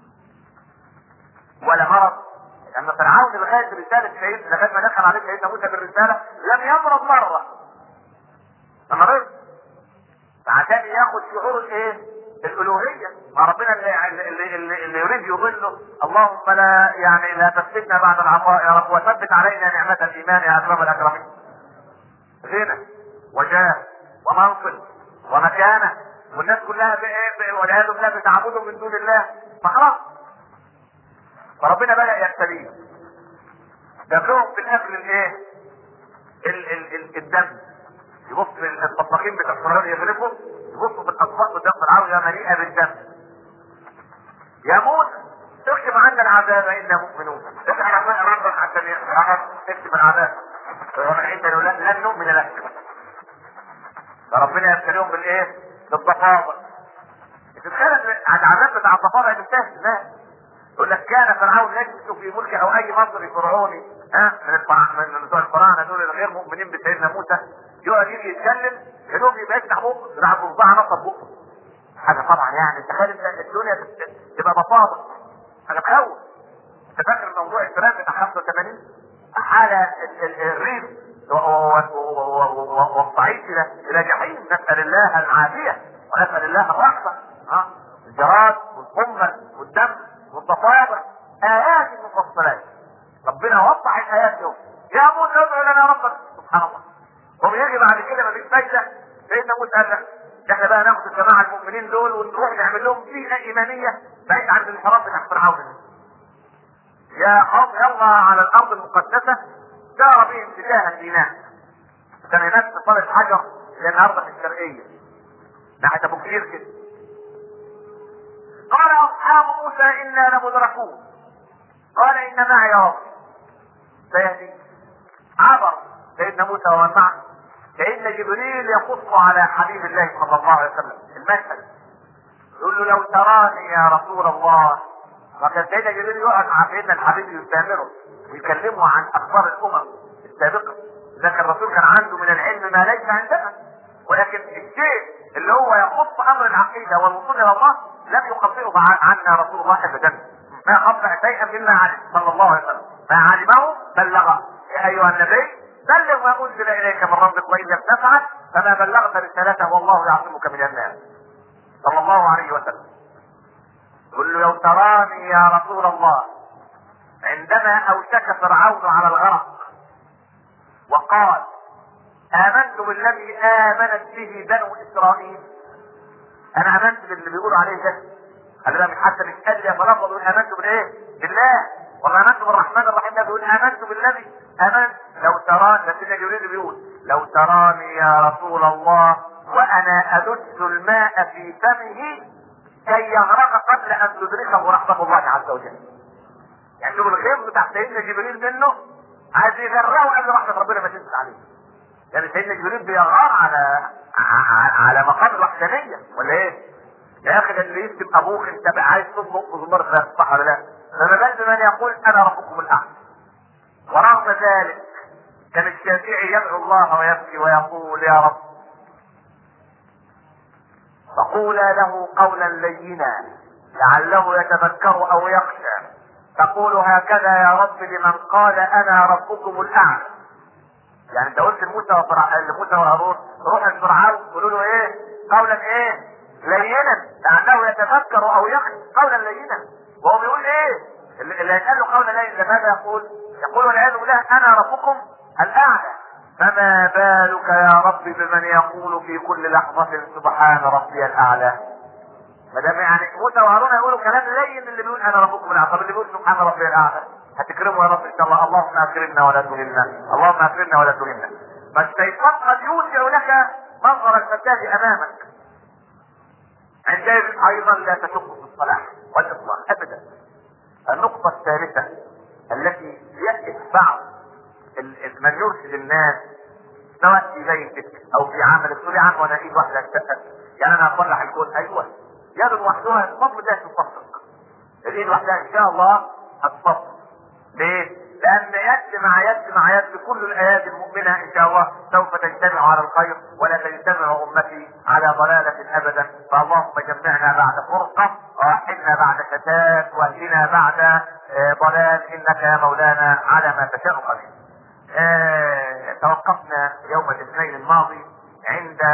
ولا مرض لان فرعون لغايه رساله سيدنا لغايه ما دخل عليه سيدنا موسى بالرساله لم يمرض مره انا رزق فعشان ياخد شعور الايه؟ الالوهيه ما ربنا اللي, اللي, اللي, اللي يريد يضله اللهم لا يعني لا تفتنا بعد العطاء يا رب وثبت علينا نعمه الايمان يا اكرم الاكرمين غنى وجاه ومنصب ومكانه والناس كلها بايه والعياذ بالله بتعبدهم من دون الله فخلاص فربنا بدا يبتليه جاب لهم في الاكل الايه؟ ال ال ال الدم يبص الطباخين بتوع الفرعون يغرفوا يبصوا في الاطباق قدام العرض مليئه بالدم يا موسى اكتب عنا العذاب انا مؤمنون افتح ربك عشان اكتب العذاب ونحن لن نؤمن لك فربنا يبتليهم بالايه؟ بالضفادع تتخيل العذاب بتاع الضفادع ده سهل لا يقول لك كان فرعون يجلس في ملك او اي مصري فرعوني ها من من بتوع الفراعنه دول الغير مؤمنين بسيدنا موسى يقعد يجي يتكلم يا دوب يبقى يفتح بقه يلعب بصباعه نصب بقه حاجه طبعا يعني تخيل الدنيا تبقى ضفادع حاجه تخوف انت فاكر موضوع الفراخ بتاع 85 حاله الريف والصعيد الى الى جحيم نسال الله العافيه ونسال الله الرحمه ها الجراد والقمل والدم والضفادع ايات مفصلات ربنا وضح الايات يوم يا موسى ادعو لنا ربك سبحان الله هم يجي بعد كده ما فيش فايده سيدنا موسى قال لك احنا بقى ناخد الجماعه المؤمنين دول ونروح نعمل لهم بيئه ايمانيه بعيد عن الانحراف بتاع فرعون يا قوم يلا على الارض المقدسه سار بهم اتجاه الميناء كان هناك صالة حجر اللي النهارده في الشرقيه ناحيه ابو كبير كده قال اصحاب موسى انا لمدركون قال ان معي رب سيهدي عبر سيدنا موسى ومن معه فان جبريل يقص على حبيب الله صلى الله عليه وسلم المشهد يقول له لو تراني يا رسول الله وكان سيدنا جبريل يقعد مع سيدنا الحبيب يستامره ويكلمه عن اخبار الامم السابقه لكن الرسول كان عنده من العلم ما ليس عندنا ولكن الشيء اللي هو يخص امر العقيده والوصول الى الله لم يخبره عنا رسول الله ابدا ما خبر شيئا مما علم صلى الله عليه وسلم ما علمه بلغه يا ايها النبي بلغ ما انزل اليك من ربك وان لم تفعل فما بلغت رسالته والله يعصمك من الناس صلى الله عليه وسلم قل له لو تراني يا رسول الله عندما اوشك فرعون على الغرق وقال امنت بالذي امنت به بنو اسرائيل انا امنت باللي بيقولوا عليه ده قال لا مش حتى مش قال لي فلفظ يقول امنت بالايه بالله ولا امنت بالرحمن الرحيم ده بيقول امنت بالذي امنت لو تراني ده سيدنا جبريل بيقول لو تراني يا رسول الله وانا ادس الماء في فمه كي يغرق قبل ان تدركه رحمه الله عز وجل يعني شوف الغيظ بتاع سيدنا جبريل منه عايز يغرقه قبل رحمه ربنا ما تنزل عليه يعني سيدنا جبريل بيغار على على مقام الوحدانيه ولا ايه؟ يا اخي ده اللي يكتب ابوك انت بقى عايز تطلق بزمار فراخ صح ولا لا؟ فما بال بمن يقول انا ربكم الاعلى ورغم ذلك كان الشافعي يدعو الله ويبكي ويقول يا رب فقولا له قولا لينا لعله يتذكر او يخشى تقول هكذا يا رب لمن قال انا ربكم الاعلى يعني انت قلت لموسى وفرع... لموسى وهارون روح لفرعون قولوا له ايه قولا ايه لينا لعله يتفكر او يخشى قولا لينا وهو بيقول ايه اللي يسأل له قولا لينا لماذا يقول يقول والعياذ بالله انا ربكم الاعلى فما بالك يا رب بمن يقول في كل لحظة سبحان ربي الاعلى ما دام يعني موسى وهارون يقولوا كلام لين اللي بيقول انا ربكم الاعلى طب اللي بيقول سبحان ربي الاعلى هتكرمه يا رب ان شاء الله اللهم اكرمنا ولا تهنا اللهم اكرمنا ولا تهنا فالشيطان قد يوسع لك منظر الفتاه امامك عندئذ ايضا لا تشك في الصلاح والاصلاح ابدا النقطة الثالثة التي يتبع من يرشد الناس سواء في بيتك او في عملك تقول عن وانا ايد واحده اشتغل يعني انا اصلح الكون ايوه يد وحدها الفضل ده تصدق الايد وحدها ان شاء الله هتصدق ليه؟ لأن يد مع يد مع يد كل الآيات المؤمنة إن شاء الله سوف تجتمع على الخير ولا تجتمع أمتي على ضلالة أبدا فاللهم جمعنا بعد فرقة وأحلنا بعد شتات وأهلنا بعد ضلال إنك يا مولانا على ما تشاء قدير. توقفنا يوم الاثنين الماضي عند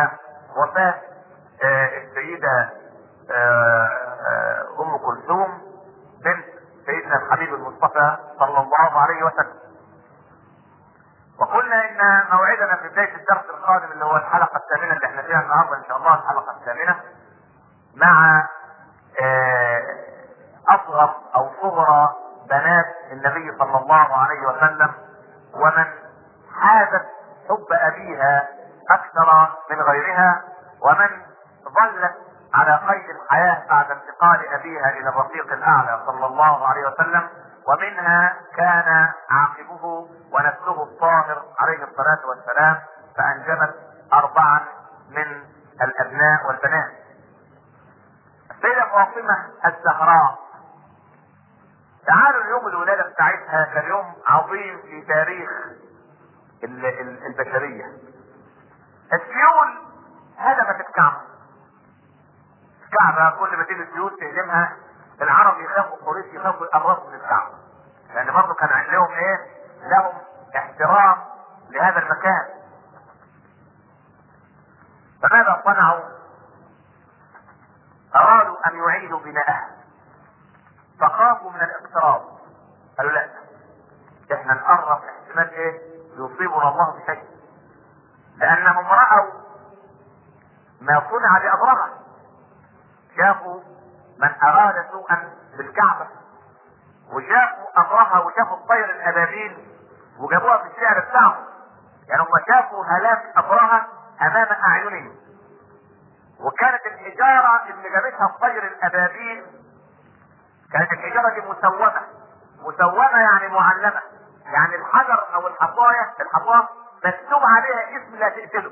السيدة آه، آه، ام كلثوم بنت سيدنا الحبيب المصطفى صلى الله عليه وسلم وقلنا ان موعدنا في بداية الدرس القادم اللي هو الحلقة الثامنة اللي احنا فيها النهاردة ان شاء الله الحلقة الثامنة مع آه، اصغر او صغرى بنات النبي صلى الله عليه وسلم ومن حازت حب ابيها اكثر من غيرها ومن ظلت على قيد الحياة بعد انتقال ابيها الى الرفيق الاعلى صلى الله عليه وسلم ومنها كان عاقبه ونسله الطاهر عليه الصلاة والسلام فانجبت اربعا من الابناء والبنات السيدة فاطمة الزهراء تعالوا اليوم الولادة بتاعتها كان يوم عظيم في تاريخ ال- ال- البشرية السيول هدمت الكعبة الكعبة كل ما تيجي السيول تهدمها العرب يخافوا قريش يخافوا يقربوا من الكعبة لأن برضه كان عندهم إيه؟ لهم احترام لهذا المكان فماذا صنعوا؟ أرادوا أن يعيدوا بناءها فخافوا من الاقتراب قالوا لا احنا نقرب احتمال ايه يصيبنا الله بشيء لانهم راوا ما صنع لابرهه شافوا من اراد سوءا بالكعبه وشافوا ابرهه وشافوا الطير الابابيل وجابوها في الشعر بتاعهم يعني هم شافوا هلاك ابرهه امام اعينهم وكانت الحجاره اللي جابتها الطير الابابيل كانت الحجارة دي مسومة مسومة يعني معلمة يعني الحجر او الحصاية الحصاة مكتوب عليها اسم لا تقتله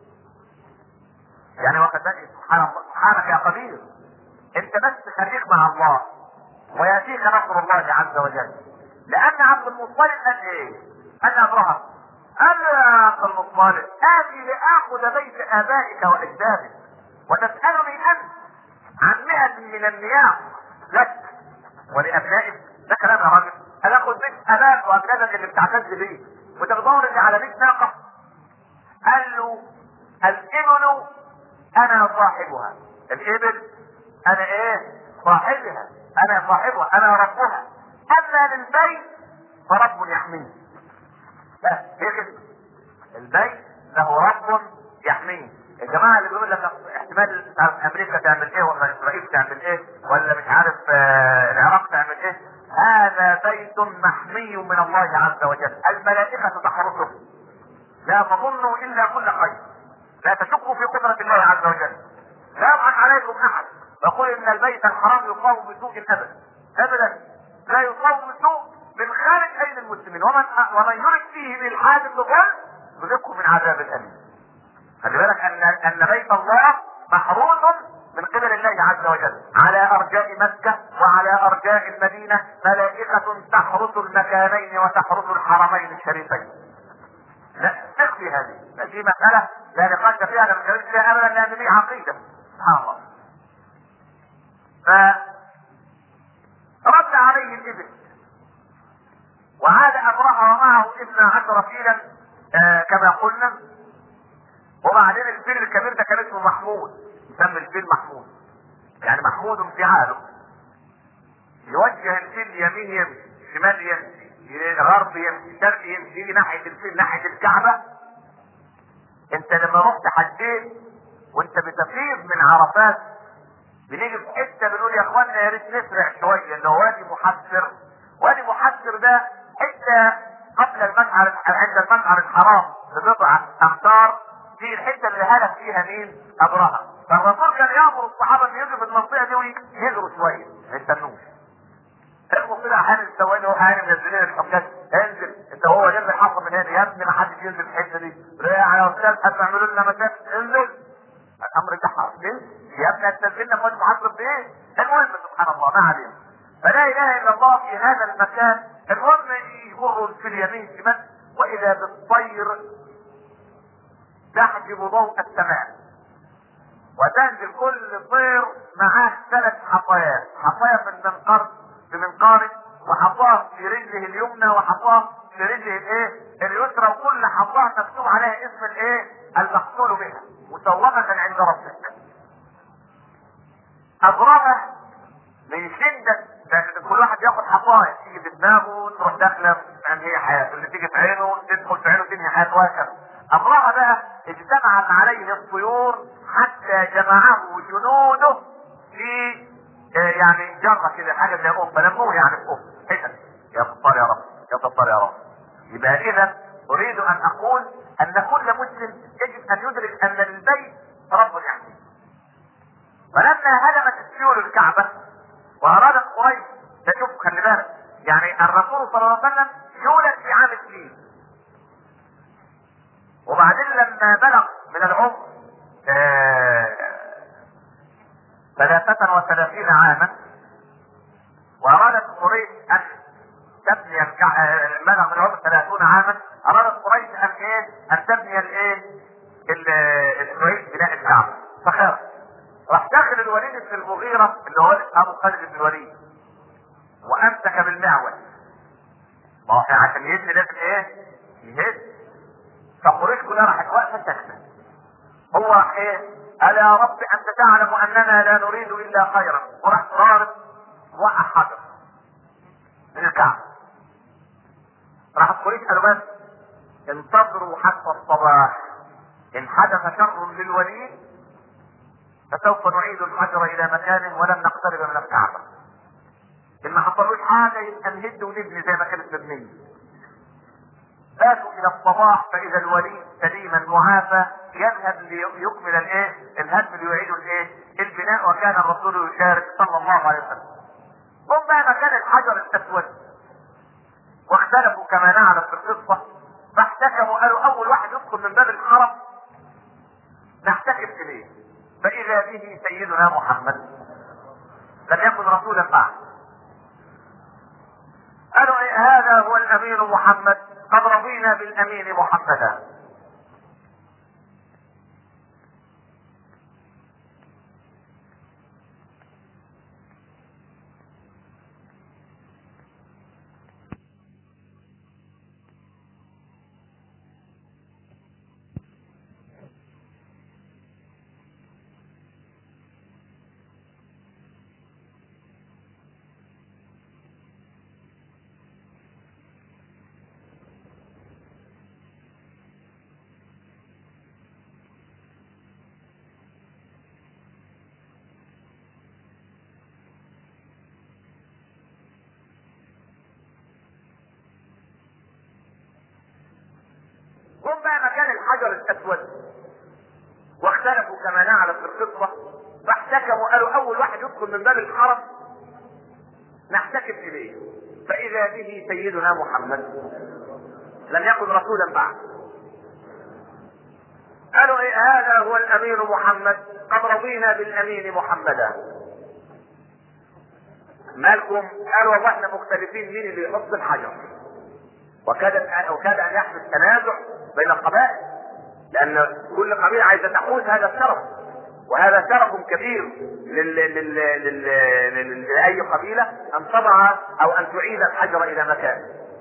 يعني واخد بالك سبحان الله سبحانك يا قدير انت بس خليك مع الله وياتيك نصر الله عز وجل لان عبد المطلب قال ايه؟ قال ابراهيم قال يا عبد المطلب اتي لاخذ بيت ابائك واجدادك وتسالني انت عن مئة من النياق لك ولابنائك ده كلام يا راجل انا اخد بيت اباك واجدادك اللي بتعتز بيه وتدور لي على بيت ناقه قال له الابل انا صاحبها الابل انا ايه صاحبها انا صاحبها انا ربها اما للبيت فرب يحميه بس هي كده البيت له رب يحميه الجماعه اللي بيقول لك احتمال امريكا تعمل ايه ولا اسرائيل تعمل ايه ولا مش عارف آه، العراق تعمل ايه هذا بيت محمي من الله عز وجل الملائكه تحرسه لا تظنوا الا كل خير لا تشكوا في قدره الله عز وجل لا يضحك عليكم احد يقول ان البيت الحرام يقام بسوء ابدا ابدا لا يقام بسوء من خارج ايدي المسلمين ومن ومن يرد فيه بالحاد بظلم يذقه من عذاب اليم خلي بالك ان ان بيت الله محروس من قبل الله عز وجل على ارجاء مكه وعلى ارجاء المدينه ملائكه تحرس المكانين وتحرس الحرمين الشريفين. لا تخفي هذه هذه مساله لا نقاش فيها انا مش فيها ابدا لان دي عقيده سبحان الله. ف رد عليه الابل وعاد ابرهه ومعه اثنا عشر فيلا آه كما قلنا وبعدين الفيل الكبير ده كان اسمه محمود يسمى الفيل محمود يعني محمود انفعاله يوجه الفيل يمين يمشي شمال يمشي غرب يمشي شرق يمشي يجي ناحيه الفيل ناحيه الكعبه انت لما رحت حجيت وانت بتفيض من عرفات بنيجي في حته بنقول يا اخوانا يا ريت نسرع شويه اللي هو وادي محسر وادي محسر ده حته قبل المشعر عند المشعر الحرام ببضع امتار دي الحته اللي هلك فيها مين؟ ابرهه فالرسول كان يامر الصحابه ان يجوا في المنطقه دي ويجروا شويه ما يستنوش اخوه كده احيانا السواقين هو احيانا منزلين الحجاج انزل انت هو جنب الحصر من هنا يا ابني ما حدش ينزل في الحته دي لا يا استاذ هتعملوا لنا مكان انزل الامر ده حرام يا ابني هتنزلنا فوق محصر في ايه؟ المهم سبحان الله ما علينا فلا اله الا الله في هذا المكان المهم يجروا في اليمين شمال واذا بالطير تحجب ضوء السماء وتنزل كل طير معاه ثلاث حصيات حصايا في المنقار في منقاره وحصاه في رجله اليمنى وحصاه في رجله الايه اليسرى وكل حصاه مكتوب عليها اسم الايه المقتول بها مسومة عند ربك ابرمه من شده ده كل واحد ياخد حصايه تيجي في دماغه تروح داخله هي حياته اللي تيجي في عينه تدخل في عينه تنهي حياته وهكذا ابرهه بقى اجتمعت عليه الطيور حتى جمعه جنوده في آه، يعني جره كده حاجه زي قبه لموه يعني في قبه حتت يا ستار يا رب يا ستار يا رب يبقى اذا اريد ان اقول ان كل مسلم يجب ان يدرك ان للبيت رب يحميه فلما هدمت السيول الكعبه وارادت قريش تشوف خلي بالك يعني الرسول صلى الله عليه وسلم يولد في عام الفيل وبعدين لما بلغ من العمر آه، ثلاثة وثلاثين عاما وأرادت قريش أن تبني الكع... آه، بلغ من العمر ثلاثون عاما أرادت قريش أن إيه؟ أن تبني الإيه؟ ال- الكويت بناء الكعبة فخاف راح داخل الوليد بن المغيرة اللي هو أبو خالد بن الوليد وأمسك بالمعول ما هو عشان يهد لازم إيه؟ يهد فقريش كلها راحت واقفه ساكته هو راح ايه؟ قال يا رب انت تعلم اننا لا نريد الا خيرا وراح ضارب وقع حجر من الكعبه راح قريش قالوا بس انتظروا حتى الصباح ان حدث شر للوليد فسوف نعيد الحجر الى مكانه ولن نقترب من الكعبه ان ما حصلوش حاجه يبقى نهد ونبني زي ما كانت مبنيه فاتوا الى الصباح فاذا الوليد سليما معافى يذهب ليكمل الايه؟ الهدم ليعيد الايه؟ البناء وكان الرسول يشارك صلى الله عليه وسلم. هم بقى مكان الحجر الاسود واختلفوا كما نعلم في القصه فاحتكموا قالوا اول واحد يدخل من باب الحرم نحتكم اليه فاذا به سيدنا محمد لم يكن رسولا بعد قالوا إيه هذا هو الامين محمد قد رضينا بالامين محمدا هم بقى مكان الحجر الاسود واختلفوا كما نعلم في القصه فاحتكموا قالوا اول واحد يدخل من باب الحرم نحتكم اليه فاذا به سيدنا محمد لم يكن رسولا بعد قالوا إيه هذا هو الامين محمد قد رضينا بالامين محمدا مالكم قالوا والله احنا مختلفين مين اللي يحط الحجر وكاد وكاد ان يحدث تنازع بين القبائل لان كل قبيله عايزه تحوز هذا الشرف وهذا شرف كبير لل... لل... لل... لل... لاي قبيله ان تضع او ان تعيد الحجر الى مكانه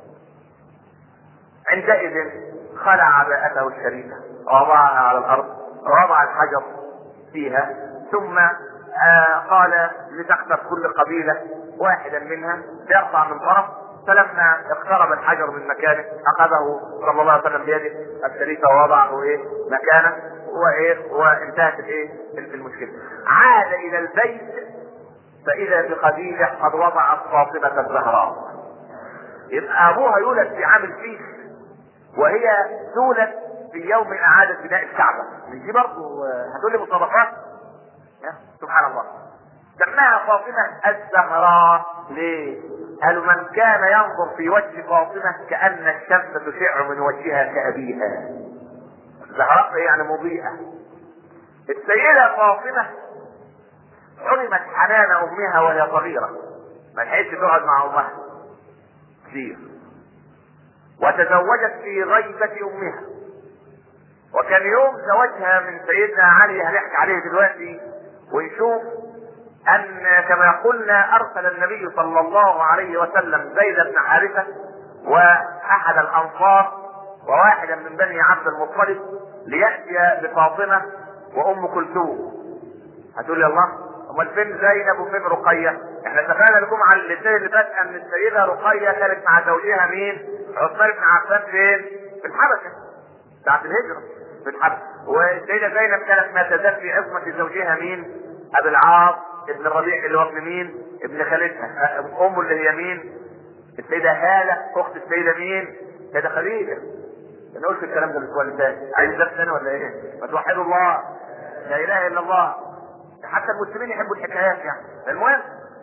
عندئذ خلع عباءته الشريفه ووضعها على الارض ووضع الحجر فيها ثم آه قال لتختر كل قبيله واحدا منها يرفع من طرف فلما اقترب الحجر من مكانه اخذه صلى الله عليه وسلم بيده الشريفه ووضعه ايه مكانه وايه وانتهت الايه المشكله. عاد الى البيت فاذا بخديجه قد وضعت فاطمه الزهراء. يبقى ابوها يولد في عام الفيل وهي تولد في يوم اعاده بناء الكعبه. مش دي برضه هتقول لي مصادفات؟ سبحان الله. سماها فاطمه الزهراء ليه؟ قالوا من كان ينظر في وجه فاطمة كأن الشمس تشع من وجهها كأبيها زهراء يعني مضيئة السيدة فاطمة حرمت حنان أمها وهي صغيرة ما لحقتش تقعد مع أمها كثير وتزوجت في غيبة أمها وكان يوم زواجها من سيدنا علي هنحكي عليه دلوقتي ونشوف ان كما قلنا ارسل النبي صلى الله عليه وسلم زيد بن حارثه واحد الانصار وواحدا من بني عبد المطلب لياتي بفاطمه وام كلثوم هتقول لي الله امال فين زينب وفين رقيه؟ احنا اتفقنا الجمعه الاثنين اللي فات ان السيده رقيه كانت مع زوجها مين؟ عثمان بن عفان فين؟ في الحبشه ساعه الهجره في الحبشه والسيده زينب كانت ما تزال في عصمه زوجها مين؟ ابي العاص ابن الربيع اللي هو ابن مين؟ ابن خالتها امه اللي هي مين؟ السيده هاله اخت السيده مين؟ السيده خديجه انا قلت الكلام ده الاسبوع اللي فات عايز درس ثاني ولا ايه؟ ما توحدوا الله لا اله الا الله حتى المسلمين يحبوا الحكايات يعني المهم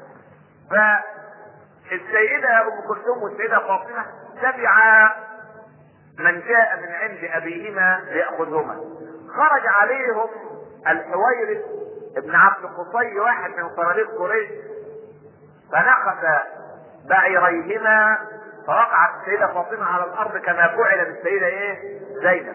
فالسيدة أم كلثوم والسيدة فاطمة تبعا من جاء من عند أبيهما ليأخذهما خرج عليهم الحويرث ابن عبد قصي واحد من صناديق قريش فنقص بعيريهما فوقعت السيدة فاطمة على الأرض كما فعل بالسيدة إيه؟ زينب.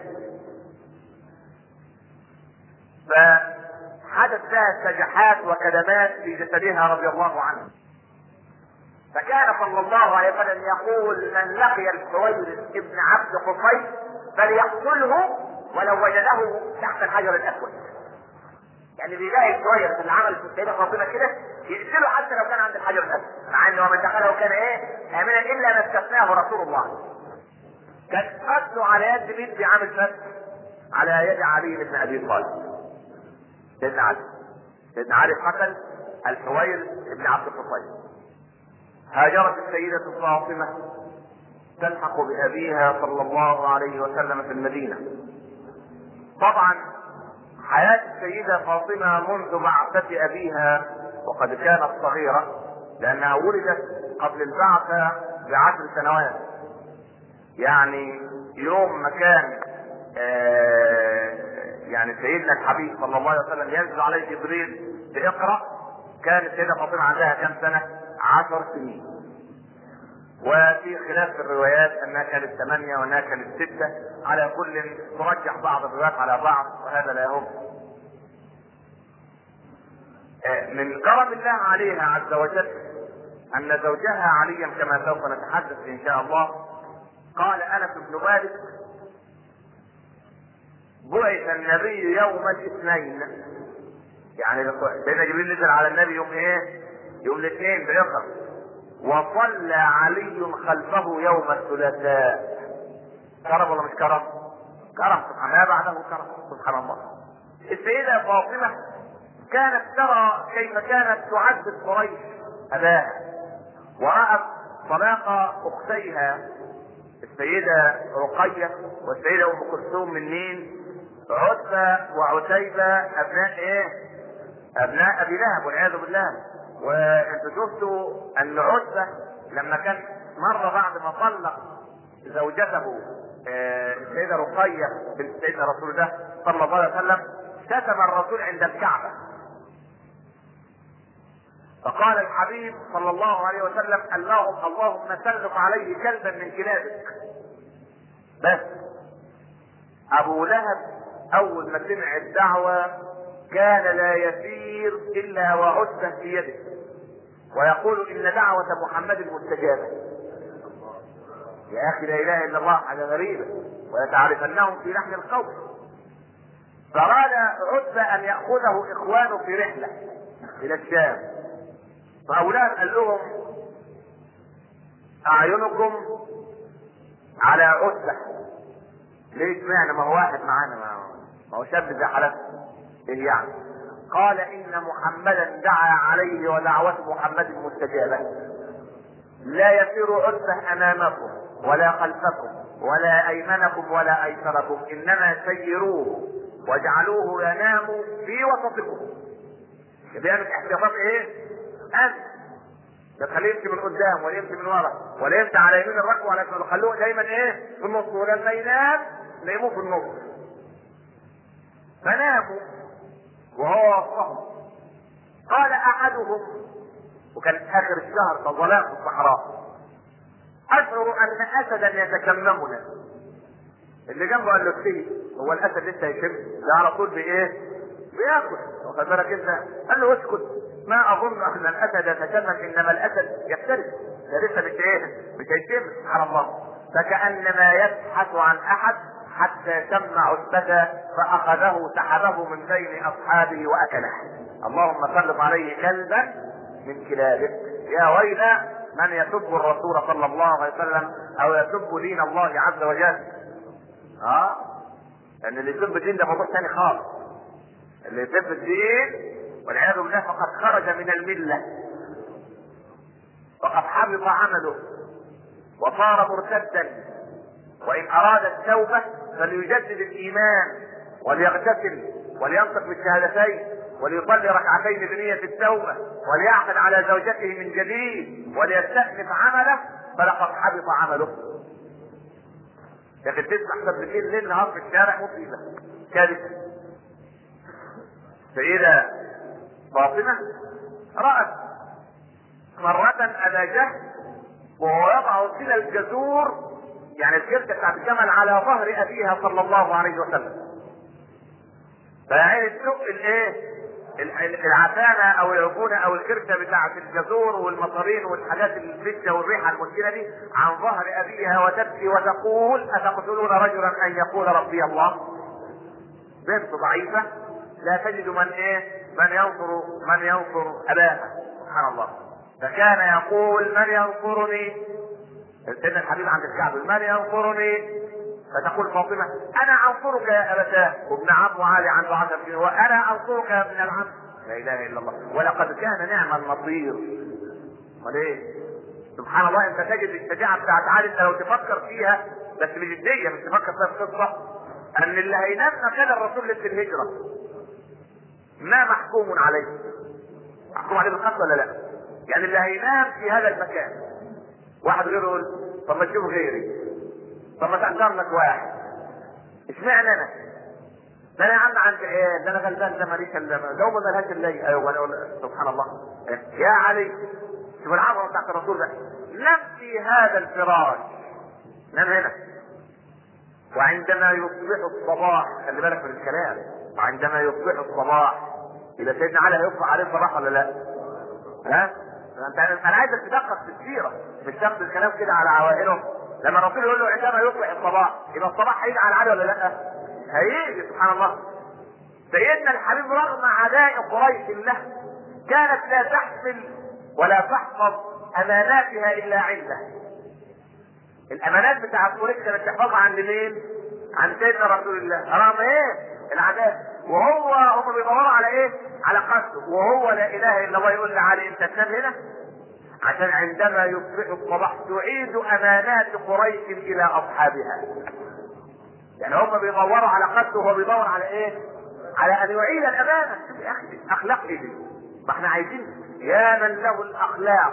فحدث لها سجحات وكدمات في جسدها رضي الله عنها. فكان صلى الله عليه وسلم يقول من لقي الحويرث ابن عبد قصي فليقتله ولو وجده تحت الحجر الأسود. يعني بيلاقي الحويرث اللي عمل في السيدة فاطمة كده يقتله حتى لو كان عند الحجر الاسود مع انه من دخله كان ايه امنا الا ما استثناه رسول الله كان قتله على يد مين في عام الفتح على يد علي بن ابي طالب سيدنا علي سيدنا علي قتل الحوير بن عبد القصي هاجرت السيدة فاطمة تلحق بأبيها صلى الله عليه وسلم في المدينة طبعا حياة السيدة فاطمة منذ بعثة أبيها وقد كانت صغيرة لأنها ولدت قبل البعثة بعشر سنوات يعني يوم ما كان آه يعني سيدنا الحبيب صلى الله عليه وسلم ينزل عليه جبريل بإقرأ كانت السيدة فاطمة عندها كم سنة؟ عشر سنين وفي خلاف في الروايات انها كانت ثمانية وانها كانت ستة على كل ترجح بعض الروايات على بعض وهذا لا يهم من كرم الله عليها عز وجل ان زوجها عليا كما سوف نتحدث ان شاء الله قال انس بن مالك بعث النبي يوم الاثنين يعني سيدنا جبريل نزل على النبي يوم ايه؟ يوم الاثنين بيقرا وصلى علي خلفه يوم الثلاثاء كرم ولا مش كرم؟ كرم سبحان ما بعده كرم سبحان الله السيدة فاطمة كانت ترى كيف كانت تعذب قريش أباها ورأت طلاق أختيها السيدة رقية والسيدة أم كلثوم من مين؟ عتبة وعتيبة أبناء إيه؟ أبناء أبي لهب والعياذ بالله وأنتوا شفتوا أن عتبة لما كان مرة بعد ما طلق زوجته السيدة رقية بنت سيدنا رسول الله صلى الله عليه وسلم شتم الرسول عند الكعبة فقال الحبيب صلى الله عليه وسلم اللهم اللهم سلط عليه كلبا من كلابك بس ابو لهب اول ما سمع الدعوة كان لا يسير الا وعتبة في يده ويقول ان دعوة محمد مستجابة يا اخي لا اله الا الله حاجة غريبة ولتعرفنهم في لحن القول فاراد عتبة ان يأخذه اخوانه في رحلة الى الشام فأولاد قال لهم أعينكم على عتبة ليه اشمعنى ما هو واحد معانا ما هو شاب زي حالتنا ايه يعني قال إن محمدا دعا عليه ودعوة محمد مستجابة لا يسير عتبة أمامكم ولا خلفكم ولا أيمنكم ولا أيسركم إنما سيروه واجعلوه ينام في وسطكم بيعمل احتياطات ايه؟ انت لا تخليه يمشي من قدام ولا يمشي من ورا ولا يمشي على يمين الركب ولا شمال خلوه دايما ايه في النص ولما ينام نيموه في النص فناموا وهو وسطهم قال احدهم وكان اخر الشهر فظلام في الصحراء اشعر ان اسدا يتكممنا اللي جنبه قال له فيه هو الاسد لسه يشم ده على طول بايه بياكل واخد بالك انت قال له اسكت ما اظن ان الاسد يتكلم انما الاسد يفترس ده لسه مش ايه مش هيتم سبحان الله فكانما يبحث عن احد حتى شم عتبة فاخذه سحبه من بين اصحابه واكله اللهم سلط عليه كلبا من كلابك يا ويل من يسب الرسول صلى الله عليه وسلم او يسب دين الله عز وجل اه لان اللي يسب الدين ده موضوع ثاني خالص اللي يسب الدين والعياذ بالله فقد خرج من المله وقد حبط عمله وصار مرتدا وان اراد التوبه فليجدد الايمان وليغتسل ولينطق بالشهادتين وليصلي ركعتين بنية التوبة وليعقد على زوجته من جديد وليستأنف عمله فلقد حبط عمله. لكن تسمع تبليغين ليل نهار في الشارع مصيبة كارثة. سيدة فاطمة رأت مرة أبا جهل وهو يضع سلة الجزور يعني الكركة بتاعت الجمل على ظهر أبيها صلى الله عليه وسلم. فيعني تسوق الايه العفانه او العفونه او الكرشه بتاعه الجزور والمصارين والحاجات الفتشه والريحه المنتنه دي عن ظهر ابيها وتبكي وتقول اتقتلون رجلا ان يقول ربي الله بنت ضعيفه لا تجد من ايه من ينصر من ينصر اباها سبحان الله فكان يقول من ينصرني سيدنا الحبيب عند الكعب من ينصرني فتقول فاطمة أنا أنصرك يا أبتاه وابن عم وعلي عنده عشر سنين وأنا أنصرك يا ابن العم لا إله إلا الله ولقد كان نعم النصير وليه سبحان الله أنت تجد الشجاعة بتاعت علي أنت لو تفكر فيها بس بجدية مش تفكر فيها القصة أن اللي هينام مكان الرسول لسه الهجرة ما محكوم عليه محكوم عليه بالقتل ولا لا؟ يعني اللي هينام في هذا المكان واحد غيره يقول طب ما تشوف غيري طب ما تأثر لك واحد اشمعنى انا؟ ده انا يا عم عند ايه؟ ده انا غلبان ده ماليش الا لو ما ملهاش الا ايوه انا سبحان الله يا علي شوف العظمه بتاعت الرسول ده نم في هذا الفراش نم هنا وعندما يصبح الصباح خلي بالك من الكلام وعندما يصبح الصباح يبقى سيدنا علي هيصبح عليه الصباح ولا لا؟ ها؟ انت انا عايزك تدقق في السيره مش تاخد الكلام كده على عوائله لما الرسول يقول له عندما يصبح الصباح يبقى الصباح هيجي على علي ولا لا؟ هيجي سبحان الله سيدنا الحبيب رغم عداء قريش له كانت لا تحمل ولا تحفظ اماناتها الا عنده الامانات بتاعت قريش كانت تحفظها عند مين؟ عند سيدنا رسول الله رغم ايه؟ العداء وهو هم بيدوروا على ايه؟ على قتله وهو لا اله الا الله يقول لعلي انت تنام هنا عشان عندما يصبح الصباح تعيد امانات قريش الى اصحابها يعني هم بيدوروا على قتله وهو بيدور على ايه على ان يعيد الامانه شوف يا اخي اخلاق ايه دي ما احنا عايزين يا من له الاخلاق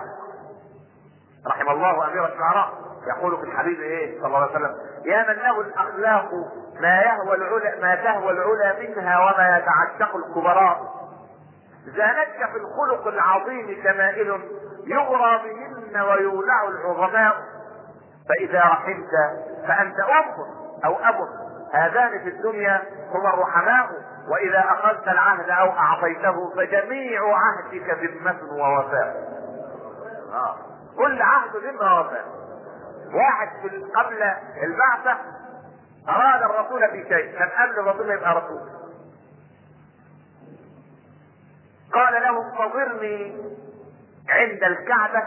رحم الله امير الشعراء يقول في الحبيب ايه صلى الله عليه وسلم يا من له الاخلاق ما يهوى العلا ما تهوى العلا منها وما يتعشق الكبراء زانتك في الخلق العظيم كمائل يغرى بهن ويولع العظماء فإذا رحمت فأنت أم أو أب هذان في الدنيا هما الرحماء وإذا أخذت العهد أو أعطيته فجميع عهدك ذمة ووفاء آه. كل عهد ذمة ووفاء واحد في قبل البعثة أراد الرسول في شيء كان قبل الرسول يبقى رسول قال له انتظرني عند الكعبة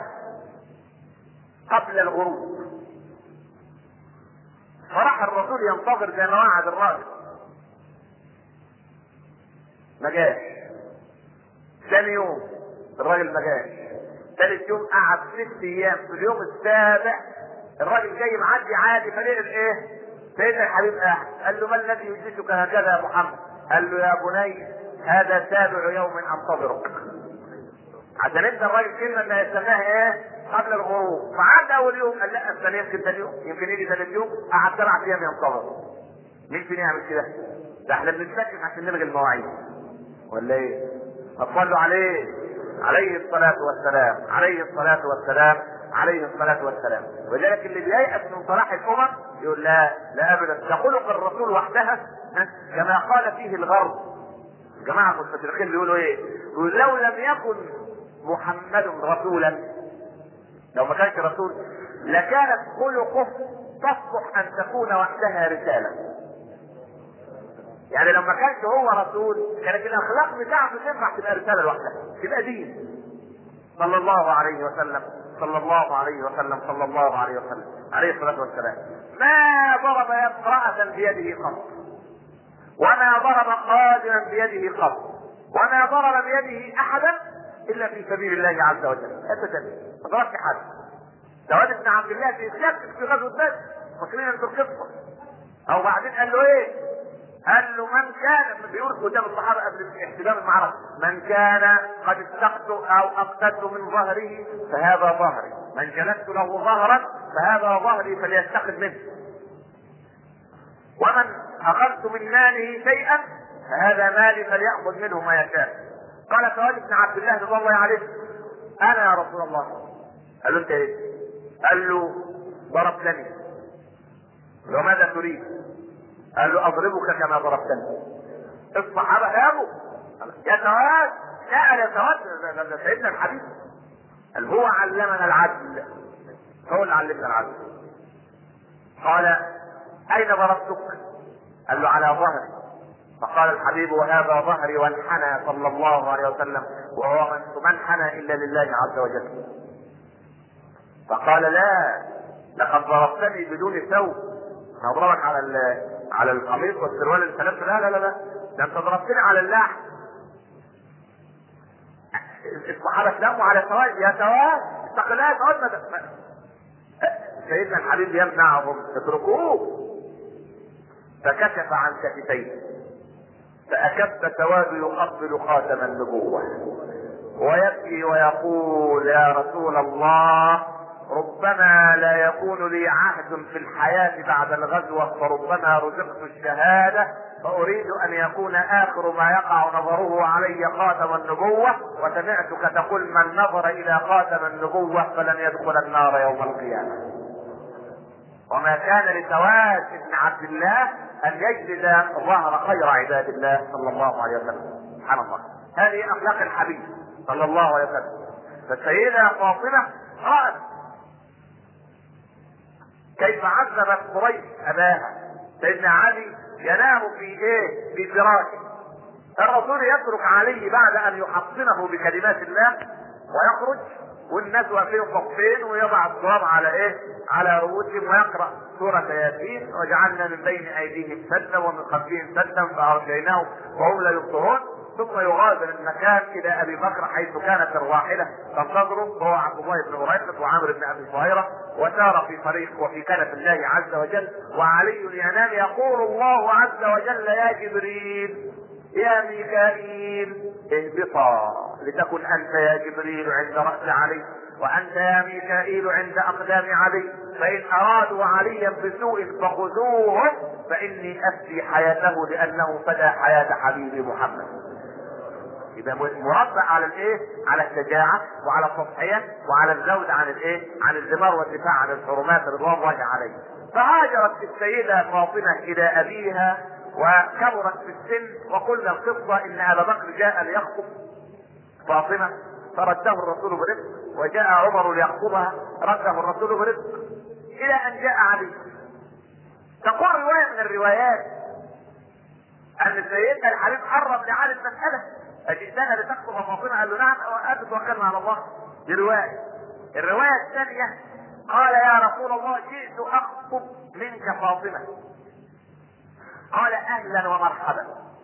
قبل الغروب فراح الرسول ينتظر زي ما وعد الراجل ما جاش ثاني يوم الراجل ما جاش ثالث يوم قعد ست ايام في اليوم السابع الراجل جاي معدي عادي فلقى ايه؟ سيدنا الحبيب قاعد قال له ما الذي يجلسك هكذا يا محمد؟ قال له يا بني هذا سابع يوم انتظرك عشان انت الراجل كلمه ما يسماها ايه؟ قبل الغروب فعدى اول يوم قال لا الثاني يمكن ثاني يوم يمكن يجي ثالث يوم قعد سبع ايام ينتظر مين فينا يعمل كده؟ ده احنا بنتسكت عشان نلغي المواعيد ولا ايه؟ صلوا عليه عليه الصلاة والسلام عليه الصلاة والسلام عليه الصلاة والسلام ولذلك اللي بييأس من صلاح الأمم يقول لا لا أبدا ده خلق الرسول وحدها كما قال فيه الغرب جماعة المستشرقين بيقولوا ايه؟ يقول لو لم يكن محمد رسولا لو ما كانش رسول لكانت خلقه تصلح ان تكون وحدها رسالة يعني لو ما كانش هو رسول كانت الاخلاق بتاعته تنفع تبقى رساله لوحدها تبقى دين صلى الله عليه وسلم صلى الله عليه وسلم صلى الله عليه وسلم عليه الصلاه والسلام ما ضرب امراه بيده قط وما ضرب قادما بيده قط وما ضرب بيده احدا الا في سبيل الله عز وجل ابدا ما ضربش حد سواد بن عبد الله في شك في غزوه بدر فاكرين انتوا القصه او بعدين قال له ايه قال له من كان بيقول قدام الصحابه قبل احتجاب المعركه من كان قد استقت او اقتدت من ظهره فهذا ظهري من جلست له ظهرا فهذا ظهري فليستقد منه ومن اخذت من ماله شيئا فهذا مالي فليأخذ منه ما يشاء قال سؤال بن عبد الله رضي الله عليه انا يا رسول الله قال له انت ايه قال له ضربتني وماذا تريد قال له اضربك كما ضربتني الصحابه هابوا يا سواد لا يا سواد ده سيدنا الحبيب قال هو علمنا العدل هو اللي علمنا العدل قال اين ضربتك قال له على ظهري فقال الحبيب وهذا ظهري وانحنى صلى الله عليه وسلم وهو من من حنى الا لله عز وجل فقال لا لقد ضربتني بدون ثوب هضربك على على القميص والسروال اللي سلبته لا لا لا لا ده انت ضربتني على اللحم الصحابه تلموا على سواد يا سواد اتق الله يا سواد سيدنا الحبيب يمنعهم اتركوه فكشف عن كتفيه فأكب سواد يقبل خاتم النبوة ويبكي ويقول يا رسول الله ربما لا يكون لي عهد في الحياة بعد الغزوة فربما رزقت الشهادة فأريد أن يكون آخر ما يقع نظره علي خاتم النبوة وسمعتك تقول من نظر إلى خاتم النبوة فلن يدخل النار يوم القيامة وما كان لسواد بن عبد الله أن يجلد ظهر خير عباد الله صلى الله عليه وسلم سبحان الله هذه أخلاق الحبيب صلى الله عليه وسلم فالسيدة فاطمة رأت كيف عذبت قريش اباها سيدنا علي ينام في ايه في فراشه الرسول يترك علي بعد ان يحصنه بكلمات الله ويخرج والناس واقفين صفين ويضع التراب على ايه على رؤوسهم ويقرا سوره ياسين وجعلنا من بين ايديهم سدا ومن خلفهم سدا فارجيناهم وهم لا يبصرون ثم يغادر المكان الى ابي بكر حيث كانت الراحله تنتظره وهو عبد الله بن مريقط وعامر بن ابي صهيره وسار في طريق وفي كنف الله عز وجل وعلي ينام يقول الله عز وجل يا جبريل يا ميكائيل اهبطا لتكن انت يا جبريل عند راس علي وانت يا ميكائيل عند اقدام علي فان ارادوا عليا بسوء فخذوهم فاني افدي حياته لانه فدى حياه حبيبي محمد يبقى مربع على الايه؟ على الشجاعة وعلى التضحية وعلى الزود عن الايه؟ عن الزمار والدفاع عن الحرمات رضوان الله عليه. فهاجرت السيدة فاطمة إلى أبيها وكبرت في السن وقلنا القصة إن أبا بكر جاء ليخطب فاطمة فرده الرسول برزق وجاء عمر ليخطبها رده الرسول برزق إلى أن جاء علي. تقول رواية من الروايات أن سيدنا الحبيب قرب لعلي المسألة أجئتنا لتخطب فاطمة قال له نعم أبد توكلنا على الله دي رواية الرواية الثانية قال يا رسول الله جئت أخطب منك فاطمة قال أهلا ومرحبا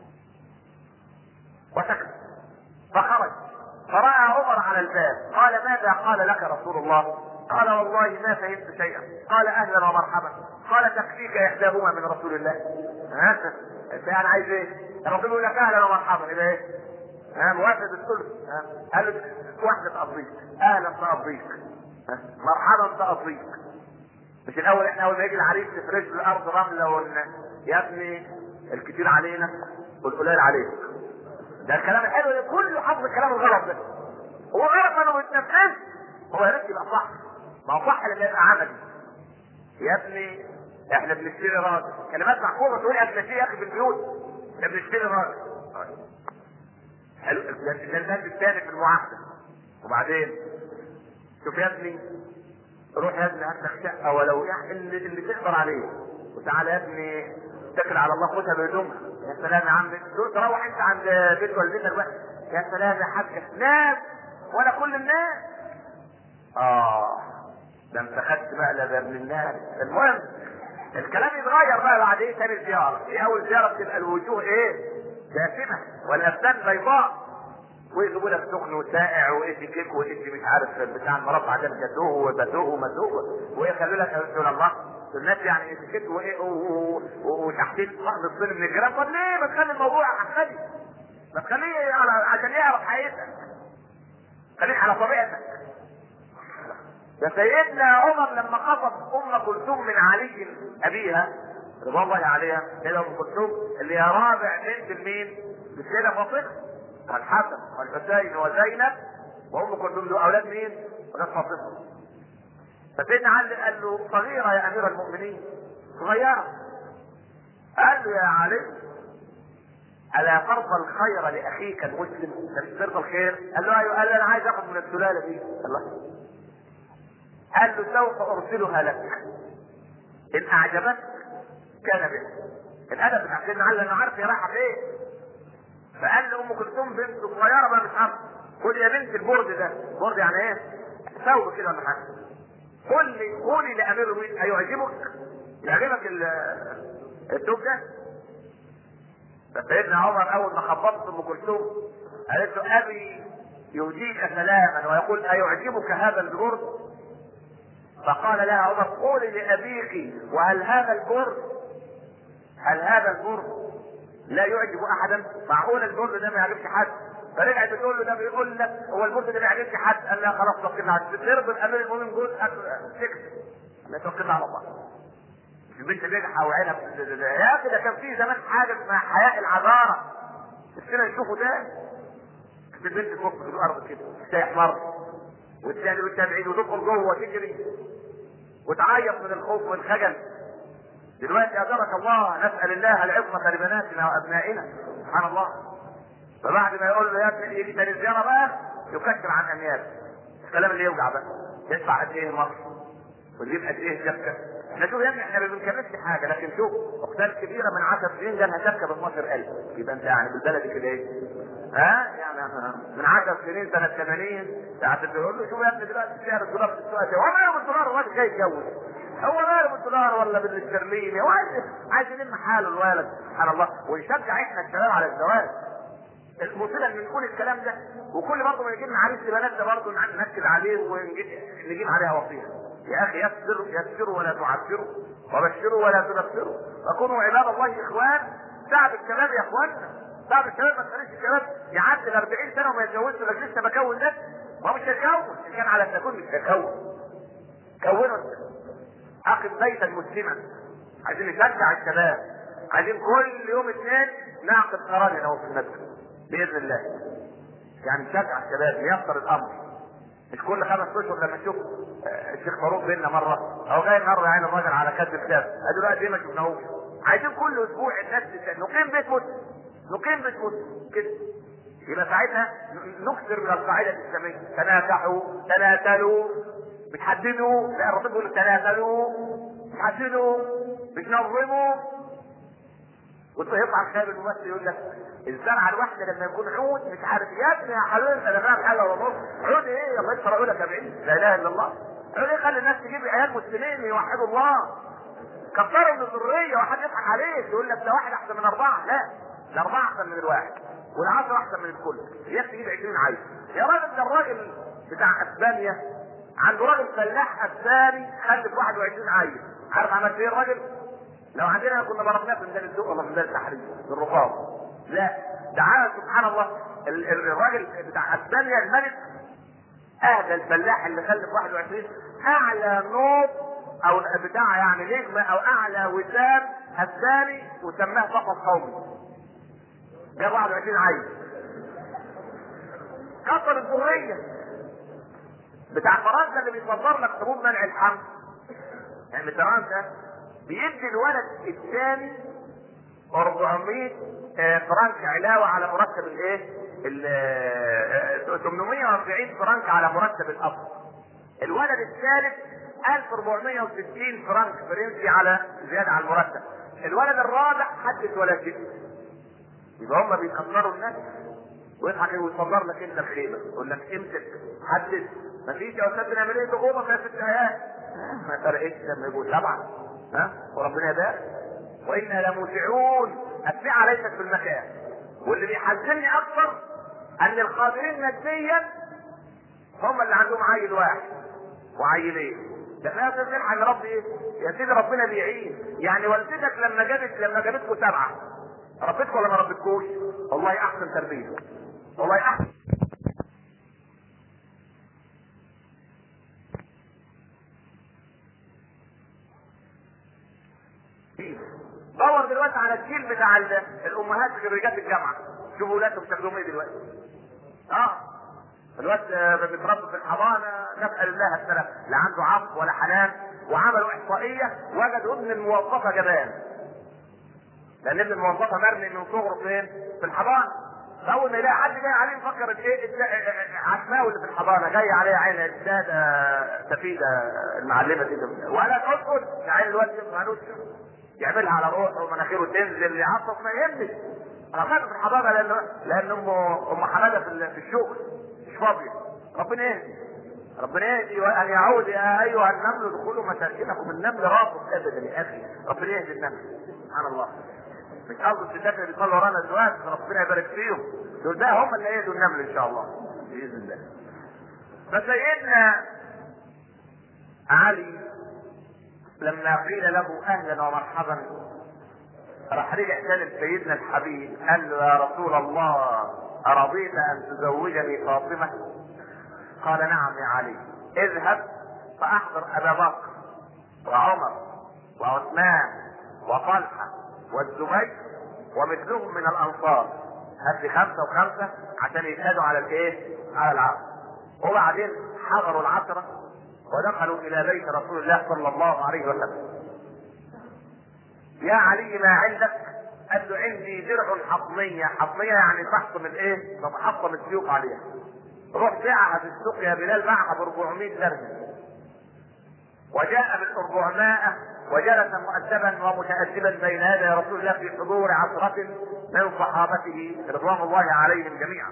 وسكت فخرج فرأى عمر على الباب قال ماذا قال لك رسول الله قال والله ما فهمت شيئا قال أهلا ومرحبا قال تكفيك إحداهما من رسول الله ها انت يعني عايز ايه؟ الرسول يقول لك اهلا ومرحبا يبقى ايه؟ ها موافق بالثلث ها قال له واحده تقضيك اهلا تقضيك ها مرحبا تقضيك مش الاول احنا اول ما يجي العريس تفرش له الارض رمله ون... يا ابني الكتير علينا والقليل عليك ده الكلام الحلو ده كله حافظ الكلام الغلط ده هو غلط انا ما بتنفذش هو يا ريت يبقى صح ما هو صح لما يبقى عملي يا ابني احنا بنشتري راجل كلمات محفوظه تقول احنا بنشتري يا اخي في البيوت احنا بنشتري راجل حلو ده البند الثاني في المعاهده وبعدين شوف يا ابني روح يا ابني هات لك شقه ولو يعني اللي, اللي تقدر عليه وتعالى يا ابني اتكل على الله خدها بهدومها يا سلام يا عم تروح انت عند بيت والدتك بقى يا سلام يا حاجه ناس ولا كل الناس اه ده انت خدت مقلب من الناس المهم الكلام يتغير بقى بعد ايه تاني زياره ايه اول زياره بتبقى الوجوه ايه دافنه والابدان بيضاء ويجيبوا لك سخن وسائع وايدي كيك وايدي مش عارف بتاع المربع ده جدوه وبدوه ومدوه ويخلوا لك يا رسول الله الناس يعني اتيكيت وايه وتحديد فقد الظل من الجيران طب ليه ما تخلي الموضوع عقدي ما تخليه على عشان يعرف حقيقتك خليك على طبيعتك يا سيدنا عمر لما خطب ام كلثوم من علي ابيها رضوان الله عليها سيدة ام كلثوم اللي هي رابع بنت لمين؟ للسيدة فاطمة والحسن والحسين وزينب وام كلثوم دول اولاد مين؟ اولاد فاطمة فسيدنا علي قال له صغيرة يا امير المؤمنين صغيرة قال له يا علي الا ترضى الخير لاخيك المسلم انت ترضى الخير قال له ايوه قال له انا عايز اخذ من السلاله دي الله قال له سوف ارسلها لك ان اعجبتك كان بها الادب بتاع سيدنا علي انا عارف هي رايحه فين فقال له ام كلثوم بنت صغيره بقى مش عارفه خد يا بنت البرد ده برد يعني ايه ثوب كده ولا حاجه قل لي قولي لامير المؤمنين هيعجبك يعجبك الثوب ده فسيدنا عمر اول ما خبطت ام كلثوم قالت له ابي يهديك سلاما ويقول ايعجبك هذا البرد فقال لها عمر قولي لابيك وهل هذا البرد هل هذا البرد لا يعجب احدا معقول البرد ده ما يعجبش حد فرجعت تقول له ده بيقول لك هو البرد ده ما يعجبش حد قال لها خلاص توكلنا على ترضي الامير المؤمنين جوز سكت لا توكلنا على الله البنت نجحه وعينها يا اخي ده كان في زمان حاجه اسمها حياء العذاره نفسنا نشوفه ده البنت تفك في الارض كده تحمر والتاني والتابعين وتدخل جوه وتجري وتعيط من الخوف والخجل دلوقتي اجرك الله نسال الله العصمه لبناتنا وابنائنا سبحان الله فبعد ما يقول له يا ابني يجي تاني زياره بقى يكشف عن انياب الكلام اللي يوجع بقى يدفع قد ايه مصر ويجيب قد ايه شبكه احنا شوف يا ابني احنا ما بنكملش حاجه لكن شوف اختار كبيره من 10 سنين جالها شبكه ب 12000 يبقى انت يعني بالبلدي كده ايه؟ ها يعني من 10 سنين سنه 80 ساعه تقول له شوف يا ابني دلوقتي سعر الدولار في السوق هو ماله بالدولار الراجل جاي يتجوز هو ماله بالدولار ولا بالاسترليني هو عايز عايز يلم حاله الولد سبحان الله ونشجع احنا الشباب على الزواج المصيبه ان نقول الكلام ده وكل برضه ما يجي لنا عريس لبناتنا برضه ننكد عليه ونجيب عليها وصيه يا اخي يسروا يسروا ولا تعسروا وبشروا ولا تنفروا وكونوا عباد الله اخوان تعب الشباب يا اخواننا تعب الشباب ما تخليش الشباب يعدي ال 40 سنه وما يتجوزش لك لسه بكون نفسي ما هو مش هيتجوز ان كان على التكون مش هيتجوز كونوا عقد بيتا مسلما عايزين نشجع الشباب عايزين كل يوم اثنين نعقد قرار هنا في المسجد باذن الله يعني نشجع الشباب ييسر الامر مش كل خمس اشهر لما نشوف الشيخ فاروق بينا مره او جاي النهارده يعني الراجل على كتف كتاب ادي دلوقتي ايه ما شفناهوش عايزين كل اسبوع الناس نقيم بيت مسلم نقيم بيت مسلم كده يبقى ساعتها نكثر من القاعده الاسلاميه تناكحوا تناسلوا بتحددوا لا الرسول بيقول تناسلوا بتحددوا بتنظموا ويطلع الخير الممثل يقول لك الزرعه الواحده لما يكون عود مش عارف يا ابني يا حبيبي انا فاهم حاجه ولا نص عود ايه الله يشرع لك 70 لا اله الا الله عود ايه خلي الناس تجيب عيال مسلمين يوحدوا الله كفروا من الذريه وحد يضحك عليك يقول لك ده واحد احسن من اربعه لا الاربعه احسن من الواحد والعشره احسن من الكل ياك تجيب 20 عيل يا راجل ده الراجل بتاع اسبانيا عنده راجل فلاح اسباني خلف 21 عيل عارف عمل ايه الراجل؟ لو عندنا كنا ضربناه في ميدان السوق ولا في ميدان التحرير بالرقاب لا ده عمل سبحان الله الراجل بتاع اسبانيا الملك اهدى الفلاح اللي خلف 21 اعلى نوب او بتاع يعني نجمه او اعلى وسام اسباني وسماه فقط قومي جاب 21 عيل كسر الجمهوريه بتاع فرنسا اللي بيصدر لك حبوب منع الحمل يعني فرنسا بيدي الولد الثاني 400 فرنك علاوه على مرتب الايه؟ ال 840 فرنك على مرتب الاب. الولد الثالث 1460 فرنك فرنسي على زياده على المرتب. الولد الرابع حدث ولا شيء. يبقى هم بيكبروا الناس ويضحك ويصدر لك انت الخيمه يقول لك امسك حدد مفيش يا استاذ نعمل ايه تقوم في ست ايات ما فرقتش لما يبقوا سبعه ها وربنا يبارك وانا لموسعون السعه ليست في المكان واللي بيحزنني اكثر ان القادرين ماديا هم اللي عندهم عيل واحد وعيلين ده لا تزعل عن ربي ايه يا سيدي ربنا بيعين يعني والدتك لما جابت لما جابتكم سبعه ربيتكم ولا ما ربيتكوش والله احسن تربيه والله احسن دور دلوقتي على الجيل بتاع ال- الامهات خريجات الجامعه شوفوا ولادهم شكلهم ايه دلوقتي اه الواد آه، بيتربى في الحضانه نسال الله السلام لا عنده عطف ولا حنان وعملوا احصائيه وجدوا ابن الموظفه جبان لان ابن الموظفه مرمي من صغره فين؟ في الحضانه فاول ما يلاقي حد جاي عليه يفكر ايه عشماوي اللي في الحضانه جاي عليه عين الساده سفيده المعلمه دي ولا تسكت عين الواد مالوش يعملها على روحه ومناخيره تنزل يعطف ما يهمش انا خايف في الحضانه لان لان امه ام حماده في ال- في الشغل مش فاضيه ربنا يهدي ربنا يهدي وان يعود يا ايها النمل ادخلوا مساكنكم النمل رافض ابدا يا اخي ربنا يهدي النمل سبحان الله مش قصد الستات اللي بيصلوا ورانا دلوقتي ربنا يبارك فيهم دول ده هم اللي يهدوا النمل ان شاء الله باذن الله فسيدنا علي لما قيل له اهلا ومرحبا راح رجع تاني لسيدنا الحبيب قال له يا رسول الله ارضيت ان تزوجني فاطمه قال نعم يا علي اذهب فاحضر ابا بكر وعمر وعثمان وطلحه والزبير ومثلهم من الانصار هات لي خمسه وخمسه عشان يشهدوا على الايه؟ على العصر وبعدين حضروا العشره ودخلوا الى بيت رسول الله صلى الله عليه وسلم يا علي ما عندك؟ قال له عندي درع حصنية، حصنية يعني تحطم الايه؟ تتحطم السيوف عليها. روح بيعها في السوق يا بلال باعها ب 400 درهم. وجاء بال 400 وجلس مؤدبا ومتأدبا بين يدي رسول الله في حضور عشرة من صحابته رضوان الله عليهم جميعا.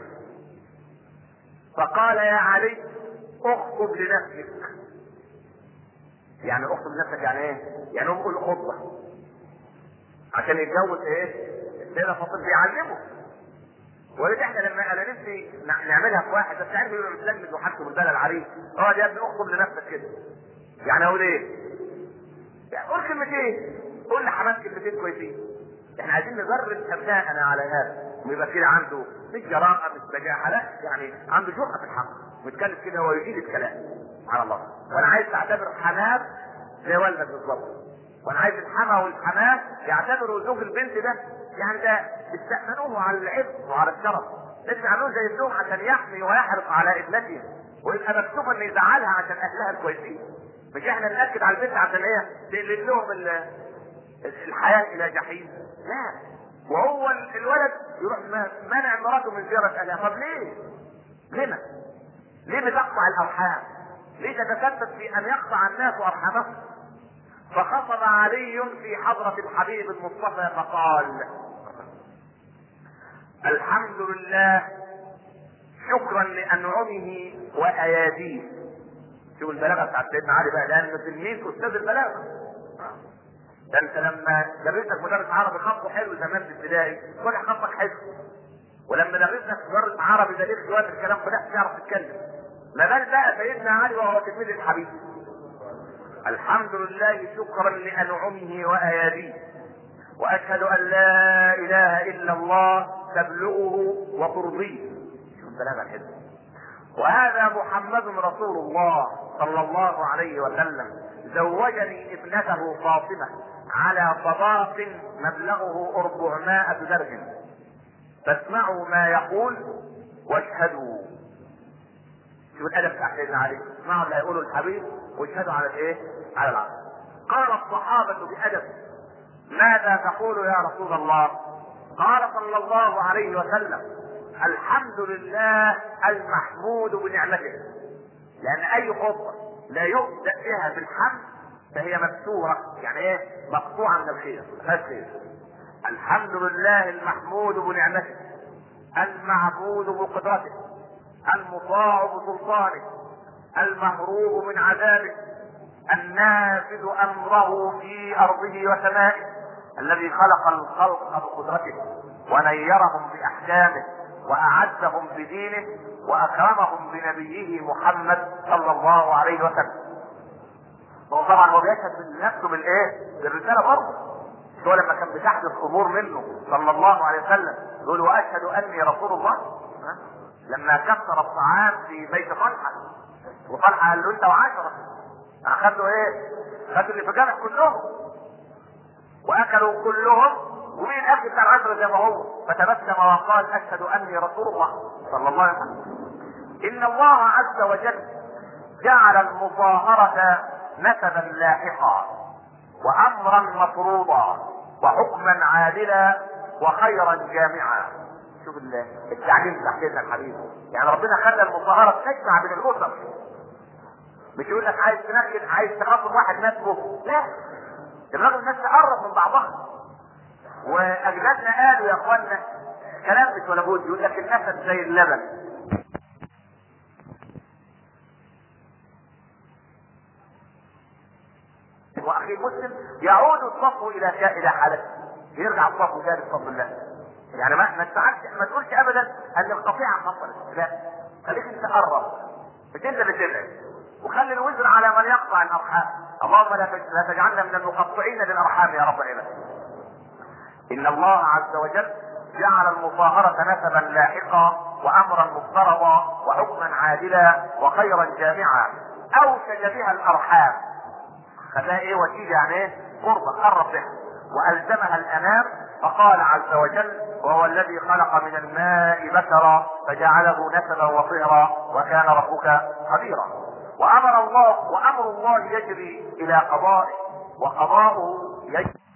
فقال يا علي اخطب لنفسك. يعني اخطب لنفسك يعني ايه؟ يعني هو بيقول خطبه. عشان يتجوز ايه؟ السيدة فاطمة بيعلمه ولذلك احنا لما انا نفسي نع- نعملها في واحد بس عارف يبقى متلمذ وحاجته بالبلد العريض اقعد يا ابني اخطب لنفسك كده يعني اقول ايه؟ يعني قول كلمتين قول لحماس كلمتين كويسين احنا عايزين ندرب ابنائنا على هذا ويبقى كده عنده مش جراءة مش بجاحة لا يعني عنده جرأة في الحق ويتكلم كده هو يجيد الكلام سبحان الله وانا عايز تعتبر حماد زي والدك بالظبط وانا عايز الحما والحماه يعتبروا زوج البنت ده يعني ده يستأمنوه على العفق وعلى الشرف لازم يعملوه زي الزوج عشان يحمي ويحرص على ابنتهم ويبقى مكتوب ان يزعلها عشان اهلها الكويسين مش احنا ناكد على البنت عشان ايه تقلب لهم ال- الحياه الى جحيم لا وهو ال- الولد يروح م- منع مراته من زياره اهلها طب ليه؟ لما؟ ليه بتقطع الارحام؟ ليه تتسبب في ان يقطع الناس ارحامهم؟ فخطب علي في حضرة الحبيب المصطفى فقال الحمد لله شكرا لأنعمه وأياديه شوف البلاغة بتاعت سيدنا علي بقى لأنه تلميذ أستاذ البلاغة ده أنت لما درستك مدرس عربي خطه حلو زمان في ابتدائي طلع خطك حلو ولما درستك مدرس عربي ده ليك شوية الكلام بدأت تعرف تتكلم ما بال بقى سيدنا علي وهو تلميذ الحبيب الحمد لله شكرا لأنعمه وأياديه وأشهد أن لا إله إلا الله تبلغه وترضيه شوف البلاغة الحلوة وهذا محمد رسول الله صلى الله عليه وسلم زوجني ابنته فاطمة على صداق مبلغه أربعمائة درهم فاسمعوا ما يقول واشهدوا شوف الادب بتاع سيدنا علي اسمعوا اللي هيقوله الحبيب واشهدوا على الايه؟ على العرض قال الصحابة بأدب ماذا تقول يا رسول الله؟ قال صلى الله عليه وسلم الحمد لله المحمود بنعمته لأن أي خطبة لا يبدأ بها بالحمد فهي مكسورة يعني ايه؟ مقطوعة من الخير ما فيهاش خير الحمد لله المحمود بنعمته المعبود بقدرته المطاع بسلطانه المهروب من عذابه النافذ امره في ارضه وسمائه الذي خلق الخلق بقدرته ونيرهم باحكامه واعزهم بدينه واكرمهم بنبيه محمد صلى الله عليه وسلم هو طبعا هو بيشهد نفسه بالايه؟ بالرساله برضه هو لما كان بتحدث امور منه صلى الله عليه وسلم يقول واشهد اني رسول الله ها؟ لما كسر الطعام في بيت طلحه وطلحه قال له انت وعشره اخذوا ايه؟ خدوا اللي في جنبك كلهم واكلوا كلهم ومين الاكل بتاع العشره زي ما هو فتبسم وقال اشهد اني رسول الله صلى الله عليه وسلم ان الله عز وجل جعل المظاهره نسبا لاحقا وامرا مفروضا وحكما عادلا وخيرا جامعا شوف التعليم بتاع سيدنا الحبيب يعني ربنا خلى المظاهره تجمع بين الاسر مش يقول لك عايز تنكد عايز تخاطب واحد ناسبه لا الراجل الناس تقرب من بعضها واجدادنا قالوا يا اخوانا كلام مش ولا بد يقول لك النسب زي اللبن واخي مسلم يعود الصف الى الى حالته يرجع الصف تاني بفضل الله يعني ما ما تساعدش ما تقولش ابدا ان القطيعه حصلت لا خليك انت قرب مش انت اللي تبعد وخلي الوزر على من يقطع الارحام اللهم لا لا تجعلنا من المقطعين للارحام يا رب العالمين ان الله عز وجل جعل المظاهرة نسبا لاحقا وامرا مفترضا وحكما عادلا وخيرا جامعا اوشج بها الارحام خلاها ايه وسيله يعني ايه قربة قرب بها والزمها الانام فقال عز وجل وهو الذي خلق من الماء بشرا فجعله نسبا وصهرا وكان ربك خبيرا وامر الله وامر الله يجري الى قضائه وقضاؤه يجري